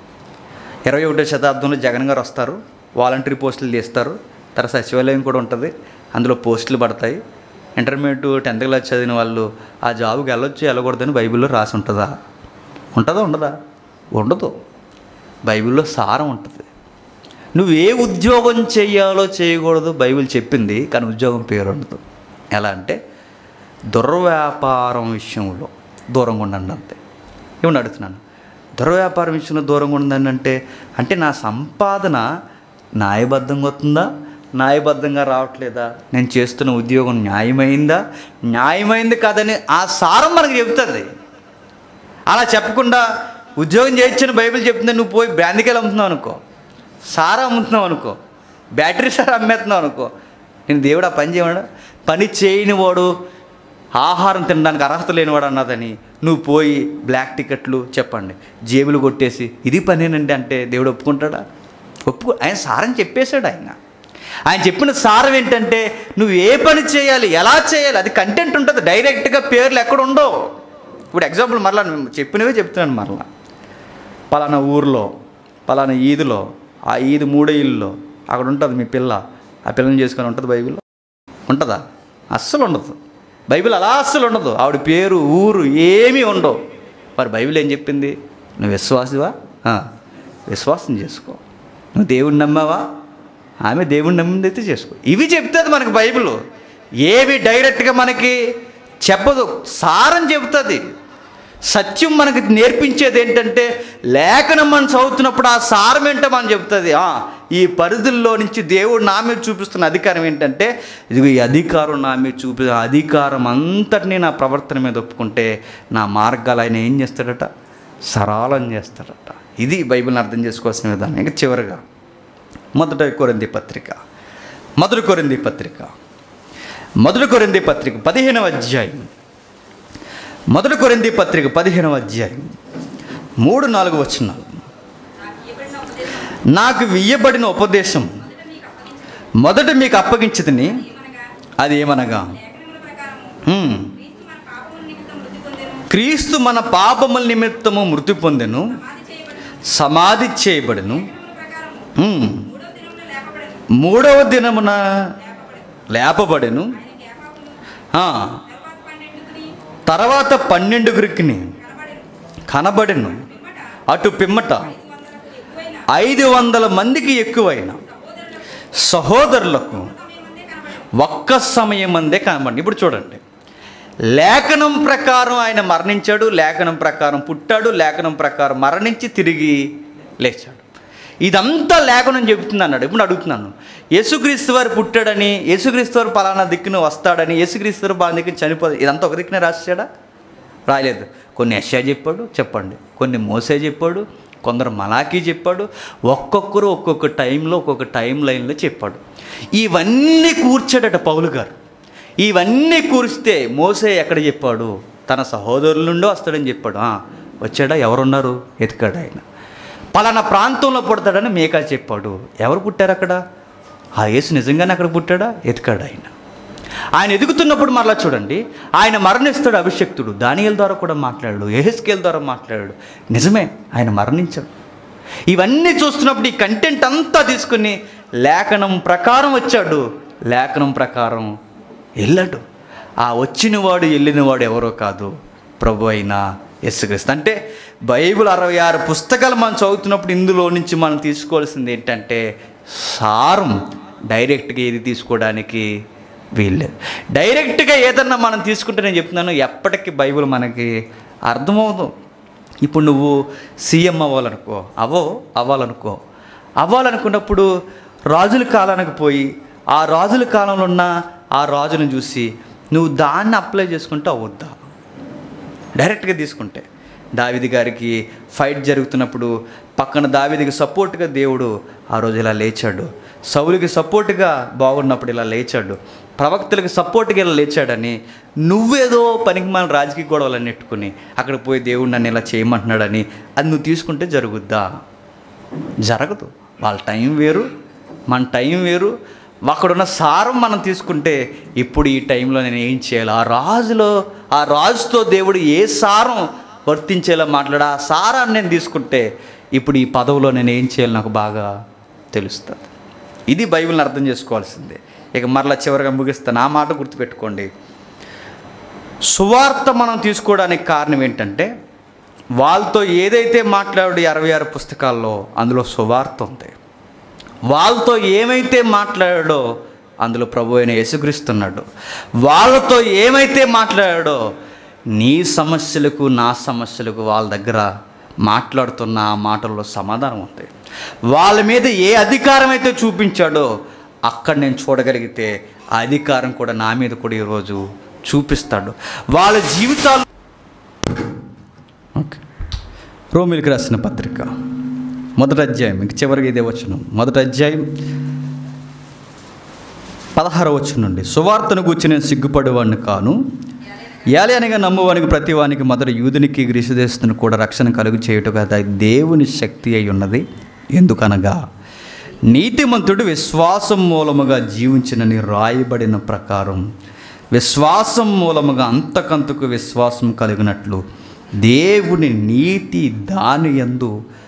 ఇరవై ఒకటో శతాబ్దంలో జగన్ గారు వస్తారు వాలంటరీ పోస్టులు తీస్తారు తర్వాత సచివాలయం కూడా ఉంటుంది అందులో పోస్టులు పడతాయి ఇంటర్మీడియట్ టెన్త్ క్లాస్ చదివిన వాళ్ళు ఆ జాబ్కి వెళ్ళొచ్చు వెళ్ళకూడదని బైబిల్లో రాసి ఉంటుందా ఉంటుందా ఉండదా ఉండదు బైబిల్లో సారం ఉంటుంది నువ్వు ఏ ఉద్యోగం చేయాలో చేయకూడదు బైబిల్ చెప్పింది కానీ ఉద్యోగం పేరు ఉండదు ఎలా అంటే దుర్వ్యాపారం విషయంలో దూరంగా ఉండండి అంతే ఏమని అడుగుతున్నాను దుర్వ్యాపారం విషయంలో దూరంగా ఉండండి అంటే అంటే నా సంపాదన న్యాయబద్ధంగా వస్తుందా న్యాయబద్ధంగా రావట్లేదా నేను చేస్తున్న ఉద్యోగం న్యాయమైందా న్యాయమైంది కాదని ఆ సారం మనకు చెబుతుంది అలా చెప్పకుండా ఉద్యోగం చేయొచ్చని బైబిల్ చెప్తుంది నువ్వు పోయి బ్రాందికెళ్ళి అమ్ముతున్నావు అనుకో సారా అమ్ముతున్నావు అనుకో బ్యాటరీ సారా అమ్మేస్తున్నావు అనుకో నేను దేవుడు ఆ పని చేయమన్నాడు పని చేయని వాడు ఆహారం తినడానికి అర్హత లేనివాడు అన్నదని నువ్వు పోయి బ్లాక్ టికెట్లు చెప్పండి జేబులు కొట్టేసి ఇది పనేనండి అంటే దేవుడు ఒప్పుకుంటాడా ఒప్పుకో ఆయన సారని చెప్పేశాడు ఆయన ఆయన చెప్పిన సారం ఏంటంటే నువ్వు ఏ పని చేయాలి ఎలా చేయాలి అది కంటెంట్ ఉంటుంది డైరెక్ట్గా పేర్లు ఎక్కడ ఉండవు ఇప్పుడు ఎగ్జాంపుల్ మరలా నేను చెప్పినవే చెప్తున్నాను మరలా పలానా ఊర్లో పలానా ఈదులో ఆ ఈది మూడో ఇల్లులో అక్కడ ఉంటుంది మీ పిల్ల ఆ పిల్లని చేసుకొని ఉంటుంది బైబిల్లో ఉంటుందా అస్సలు ఉండదు బైబిల్ అలా అస్సలు ఉండదు ఆవిడ పేరు ఊరు ఏమీ ఉండవు మరి బైబిల్ ఏం చెప్పింది నువ్వు విశ్వాసివా ఆ, విశ్వాసం చేసుకో నువ్వు దేవుడిని నమ్మావా ఆమె దేవుడిని నమ్మింది అయితే చేసుకో ఇవి చెప్తుంది మనకు బైబిల్ ఏవి డైరెక్ట్గా మనకి చెప్పదు సారం చెబుతుంది సత్యం మనకి నేర్పించేది ఏంటంటే లేఖనం మనం చదువుతున్నప్పుడు ఆ సారం ఏంటో మనం చెప్తుంది ఆ, ఈ పరిధుల్లో నుంచి దేవుడు నా మీద చూపిస్తున్న అధికారం ఏంటంటే ఇదిగో ఈ అధికారం నా మీద చూపి ఆ అధికారం అంతటినీ నా ప్రవర్తన మీద ఒప్పుకుంటే నా మార్గాలు ఆయన ఏం చేస్తాడట సరళం చేస్తాడట ఇది బైబిల్ని అర్థం చేసుకోవాల్సిన విధానం ఇంకా చివరిగా మొదట కొరింది పత్రిక మొదటి కొరింది పత్రిక మొదటి కొరింది పత్రిక పదిహేనవ అధ్యాయం మొదటి కొరింది పత్రిక పదిహేనవ అధ్యాయం మూడు నాలుగు వచనాలు నాకు ఇవ్వబడిన ఉపదేశం నాకు వియ్యబడిన ఉపదేశం మొదట మీకు మొదట మీకు అప్పగించదని ఏమనగా అది ఏమనగా లేఖనముల ప్రకారము హ్మ్. క్రీస్తు మన పాపముల నిమిత్తం మృతి క్రీస్తు మన పాపముల నిమిత్తము మృతి పొందెను పొందెను సమాధి చేయబడి సమాధి చేయబడెను లేఖనముల ప్రకారము హ్మ్. మూడో దినమున లేపబడెను మూడవ దినమున లేపబడెను ఆయనకి ఏపాకులు ఆ, తర్వాత పన్నెండుకుని తర్వాత పన్నెండుగురికి కనబడెను కనబడెను పిమ్మట అటు పిమ్మట వందలకు ఎక్కువైన ఐదు వందల మందికి ఎక్కువైన సహోదరులకు సమయమందే కనబడెను ఒక్క సమయం అందే కనబడి ఇప్పుడు చూడండి లేఖనం ప్రకారం ఆయన మరణించాడు లేఖనం ప్రకారం పుట్టాడు లేఖనం ప్రకారం మరణించి తిరిగి లేచాడు ఇదంతా లేఖనం చెబుతుంది అన్నాడు ఇప్పుడు అడుగుతున్నాను యేసుక్రీస్తు వారు పుట్టాడని యేసుక్రీస్తు వారు పలానా దిక్కున వస్తాడని యేసుక్రీస్తు వారు పలానా దిక్కున చనిపోదు ఇదంతా ఒక దిక్కున రాశాడా రాయలేదు కొన్ని యశా చెప్పాడు చెప్పండి కొన్ని మోసే చెప్పాడు కొందరు మలాకీ చెప్పాడు ఒక్కొక్కరు ఒక్కొక్క టైంలో ఒక్కొక్క టైం లైన్లో చెప్పాడు ఇవన్నీ కూర్చాడట పౌలు గారు ఇవన్నీ కూర్చితే మోసే ఎక్కడ చెప్పాడు తన సహోదరుల నుండి వస్తాడని చెప్పాడు ఆ, వచ్చాడా ఎవరున్నారు ఎతికాడు ఆయన పలానా ప్రాంతంలో పుడతాడని మేకా చెప్పాడు ఎవరు పుట్టారు అక్కడ ఆ యేసు నిజంగానే అక్కడ పుట్టాడా ఎతికాడు ఆయన ఆయన ఎదుగుతున్నప్పుడు మరలా చూడండి ఆయన మరణిస్తాడు అభిషక్తుడు దానియల ద్వారా కూడా మాట్లాడాడు ఏహెస్కేల్ ద్వారా మాట్లాడాడు నిజమే ఆయన మరణించాడు ఇవన్నీ చూస్తున్నప్పుడు ఈ కంటెంట్ అంతా తీసుకుని లేఖనం ప్రకారం వచ్చాడు లేఖనం ప్రకారం వెళ్ళాడు ఆ వచ్చినవాడు వెళ్ళినవాడు ఎవరో కాదు ప్రభు అయిన యేసుక్రీస్తు అంటే బైబిల్ అరవై ఆరు పుస్తకాలు మనం చదువుతున్నప్పుడు ఇందులో నుంచి మనం తీసుకోవాల్సింది ఏంటంటే సారం డైరెక్ట్గా ఏది తీసుకోవడానికి వీల్లేదు డైరెక్ట్గా ఏదన్నా మనం తీసుకుంటే నేను చెప్తున్నాను ఎప్పటికీ బైబిల్ మనకి అర్థమవుతుంది ఇప్పుడు నువ్వు సీఎం అవ్వాలనుకో అవో అవ్వాలనుకో అవ్వాలనుకున్నప్పుడు రాజుల కాలానికి పోయి ఆ రాజుల కాలంలో ఉన్న ఆ రాజును చూసి నువ్వు దాన్ని అప్లై చేసుకుంటే అవద్దా డైరెక్ట్గా తీసుకుంటే దావిది గారికి ఫైట్ జరుగుతున్నప్పుడు పక్కన దావిదికి సపోర్ట్గా దేవుడు ఆ రోజు ఇలా లేచాడు సౌలుకి సపోర్ట్గా బాగున్నప్పుడు ఇలా లేచాడు ప్రవక్తలకు సపోర్ట్గా ఇలా లేచాడని నువ్వేదో పనికి మన రాజకీయ గొడవలన్నీ నెట్టుకుని అక్కడ పోయి దేవుడు నన్ను ఇలా చేయమంటున్నాడని అది నువ్వు తీసుకుంటే జరుగుద్దా జరగదు వాళ్ళ టైం వేరు మన టైం వేరు అక్కడున్న సారం మనం తీసుకుంటే ఇప్పుడు ఈ టైంలో నేను ఏం చేయాలి ఆ రాజులో ఆ రాజుతో దేవుడు ఏ సారం వర్తించేలా మాట్లాడా ఆ సారాన్ని నేను తీసుకుంటే ఇప్పుడు ఈ పదవిలో నేను ఏం చేయాలి నాకు బాగా తెలుస్తుంది ఇది బైబిల్ని అర్థం చేసుకోవాల్సిందే ఇక మరలా చివరిగా ముగిస్తాను ఆ మాట గుర్తుపెట్టుకోండి సువార్త మనం తీసుకోవడానికి కారణం ఏంటంటే వాళ్ళతో ఏదైతే మాట్లాడు అరవై ఆరు పుస్తకాల్లో అందులో సువార్త ఉంది వాళ్ళతో ఏమైతే మాట్లాడాడో అందులో ప్రభు అయిన యేసుక్రీస్తున్నాడు వాళ్ళతో ఏమైతే మాట్లాడాడో నీ సమస్యలకు నా సమస్యలకు వాళ్ళ దగ్గర మాట్లాడుతున్న ఆ మాటల్లో సమాధానం ఉంది వాళ్ళ మీద ఏ అధికారం అయితే చూపించాడో అక్కడ నేను చూడగలిగితే ఆ అధికారం కూడా నా మీద కూడా ఈరోజు చూపిస్తాడు వాళ్ళ జీవితాలు ఓకే రోమిలికి రాసిన పత్రిక మొదటి అధ్యాయం ఇంక చివరికి ఇదే వచ్చును మొదటి అధ్యాయం పదహారు వచ్చి నుండి సువార్తను కూర్చి నేను సిగ్గుపడేవాడిని కాను ఏలయనగా నమ్మువానికి ప్రతివానికి మొదట యూదునికి గ్రీసుదేశుని కూడా రక్షణ కలుగు చేయుట కదా దేవుని శక్తి అయి ఉన్నది ఎందుకనగా నీతిమంతుడు విశ్వాసం మూలముగా జీవించినని రాయబడిన ప్రకారం విశ్వాసం మూలముగా అంతకంతకు విశ్వాసం కలిగినట్లు దేవుని నీతి దాని యందు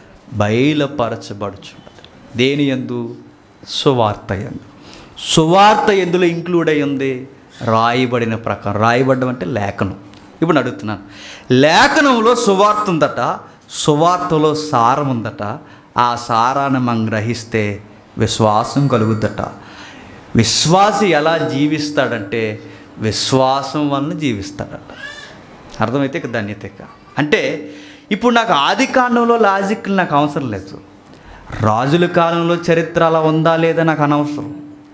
బయలుపరచబడుచున్నది దేని యందు సువార్త యందు సువార్త ఎందులో ఇంక్లూడ్ అయి ఉంది రాయబడిన ప్రకారం రాయబడ్డం అంటే లేఖనం ఇప్పుడు నేను అడుగుతున్నాను లేఖనంలో సువార్త ఉందట సువార్తలో సారం ఉందట ఆ సారాన్ని మనం గ్రహిస్తే విశ్వాసం కలుగుద్దట విశ్వాసి ఎలా జీవిస్తాడంటే విశ్వాసం వలన జీవిస్తాడట అర్థమైతే ఇక ధన్యత ఇక అంటే ఇప్పుడు నాకు ఆది కాండంలో లాజిక్లు నాకు అవసరం లేదు రాజుల కాలంలో చరిత్ర అలా ఉందా లేదా నాకు అనవసరం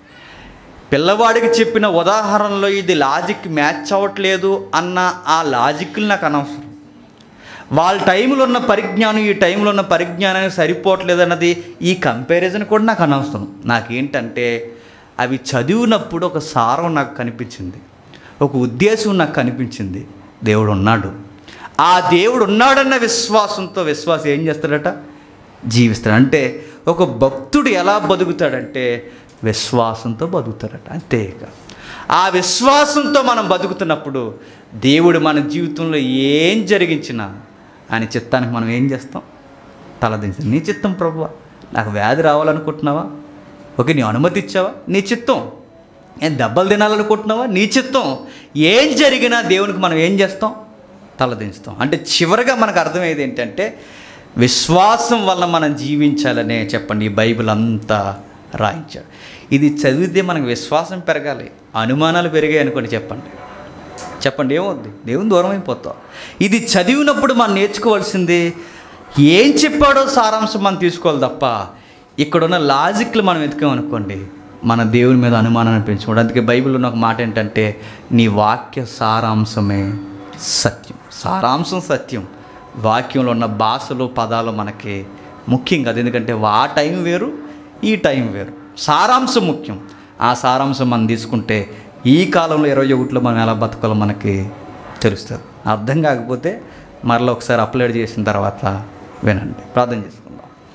పిల్లవాడికి చెప్పిన ఉదాహరణలో ఇది లాజిక్ మ్యాచ్ అవ్వట్లేదు అన్న ఆ లాజిక్లు నాకు అనవసరం వాళ్ళ టైంలో ఉన్న పరిజ్ఞానం ఈ టైంలో ఉన్న పరిజ్ఞానానికి సరిపోవట్లేదు అన్నది ఈ కంపారిజన్ కూడా నాకు అనవసరం నాకేంటంటే అవి చదివినప్పుడు ఒక సారం నాకు కనిపించింది ఒక ఉద్దేశం నాకు కనిపించింది దేవుడు ఉన్నాడు ఆ దేవుడు ఉన్నాడన్న విశ్వాసంతో విశ్వాసం ఏం చేస్తాడట జీవిస్తాడు అంటే ఒక భక్తుడు ఎలా బతుకుతాడంటే విశ్వాసంతో బతుకుతాడట అంతే ఇక ఆ విశ్వాసంతో మనం బతుకుతున్నప్పుడు దేవుడు మన జీవితంలో ఏం జరిగించినా ఆయన చిత్తానికి మనం ఏం చేస్తాం తలదించి నీ చిత్తం ప్రభు నాకు వ్యాధి రావాలనుకుంటున్నావా ఓకే నీ అనుమతి ఇచ్చావా నీ చిత్తం ఏం దెబ్బలు తినాలనుకుంటున్నావా నీ చిత్తం ఏం జరిగినా దేవునికి మనం ఏం చేస్తాం తలదించుతాం అంటే చివరిగా మనకు అర్థమయ్యేది ఏంటంటే విశ్వాసం వల్ల మనం జీవించాలనే చెప్పండి ఈ బైబిల్ అంతా రాయించాడు ఇది చదివితే మనకు విశ్వాసం పెరగాలి అనుమానాలు పెరిగాయి అనుకోండి చెప్పండి చెప్పండి ఏమవుద్ది దేవుని దూరం అయిపోతాం ఇది చదివినప్పుడు మనం నేర్చుకోవాల్సింది ఏం చెప్పాడో సారాంశం మనం తీసుకోవాలి తప్ప ఇక్కడున్న లాజిక్లు మనం వెతుకామనుకోండి మన దేవుని మీద అనుమానాన్ని పెంచుకోవడం అందుకే బైబిల్లో ఉన్న ఒక మాట ఏంటంటే నీ వాక్య సారాంశమే సత్యం సారాంశం సత్యం వాక్యంలో ఉన్న భాషలు పదాలు మనకి ముఖ్యం కాదు ఎందుకంటే ఆ టైం వేరు ఈ టైం వేరు సారాంశం ముఖ్యం ఆ సారాంశం మనం తీసుకుంటే ఈ కాలంలో ఇరవై ఒకటిలో మనం ఎలా బతకాలో మనకి తెలుస్తుంది అర్థం కాకపోతే మరలా ఒకసారి అప్లోడ్ చేసిన తర్వాత వినండి ప్రార్థన చేసుకుందాం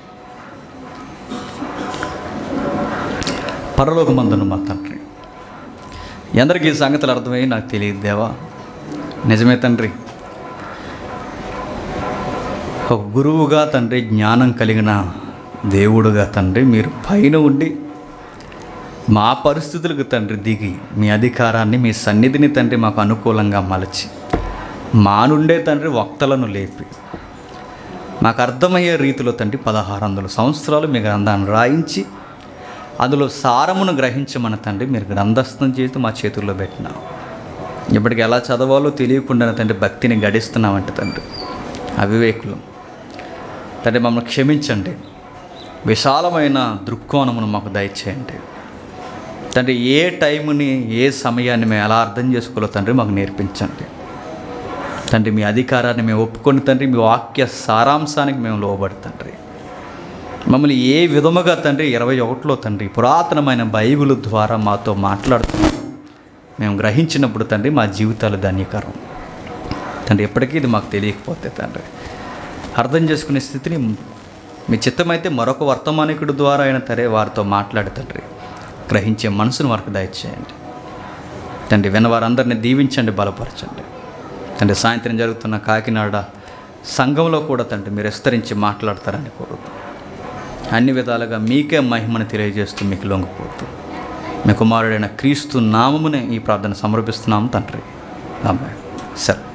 పరలోకమందును మా తండ్రి ఎందరికి ఈ సంగతులు అర్థమయ్యి నాకు తెలియదు దేవా నిజమే తండ్రి ఒక గురువుగా తండ్రి జ్ఞానం కలిగిన దేవుడుగా తండ్రి మీరు పైన ఉండి మా పరిస్థితులకు తండ్రి దిగి మీ అధికారాన్ని మీ సన్నిధిని తండ్రి మాకు అనుకూలంగా మలచి మా నుండే తండ్రి వక్తలను లేపి మాకు అర్థమయ్యే రీతిలో తండ్రి పదహారు వందల సంవత్సరాలు మీ గ్రంథాన్ని రాయించి అందులో సారమును గ్రహించమని తండ్రి మీరు గ్రంథస్థం చేసి మా చేతుల్లో పెట్టినాం ఇప్పటికి ఎలా చదవాలో తెలియకుండా తండ్రి భక్తిని గడిస్తున్నామంటే తండ్రి అవివేకులం తండ్రి మమ్మల్ని క్షమించండి విశాలమైన దృక్కోణమును మాకు దయచేయండి తండ్రి ఏ టైంని ఏ సమయాన్ని మేము ఎలా అర్థం చేసుకోవాలో తండ్రి మాకు నేర్పించండి తండ్రి మీ అధికారాన్ని మేము ఒప్పుకొని తండ్రి మీ వాక్య సారాంశానికి మేము లోబడి తండ్రి మమ్మల్ని ఏ విధముగా తండ్రి ఇరవై ఒకటిలో తండ్రి పురాతనమైన బైబిల్ ద్వారా మాతో మాట్లాడుతున్నారు మేము గ్రహించినప్పుడు తండ్రి మా జీవితాలు ధన్యకరం తండ్రి ఎప్పటికీ ఇది మాకు తెలియకపోతే తండ్రి అర్థం చేసుకునే స్థితిని మీ చిత్తమైతే మరొక వర్తమానికుడి ద్వారా అయినా సరే వారితో మాట్లాడి తండ్రి గ్రహించే మనసును వారికి దయచేయండి తండ్రి విన్నవారందరినీ దీవించండి బలపరచండి తండ్రి సాయంత్రం జరుగుతున్న కాకినాడ సంఘంలో కూడా తండ్రి మీరు విస్తరించి మాట్లాడతారని కోరుతున్నాను అన్ని విధాలుగా మీకే మహిమను తెలియజేస్తూ మీకు లొంగిపోతూ మీ కుమారుడైన క్రీస్తు నామమునే ఈ ప్రార్థన సమర్పిస్తున్నాము తండ్రి ఆమె సరే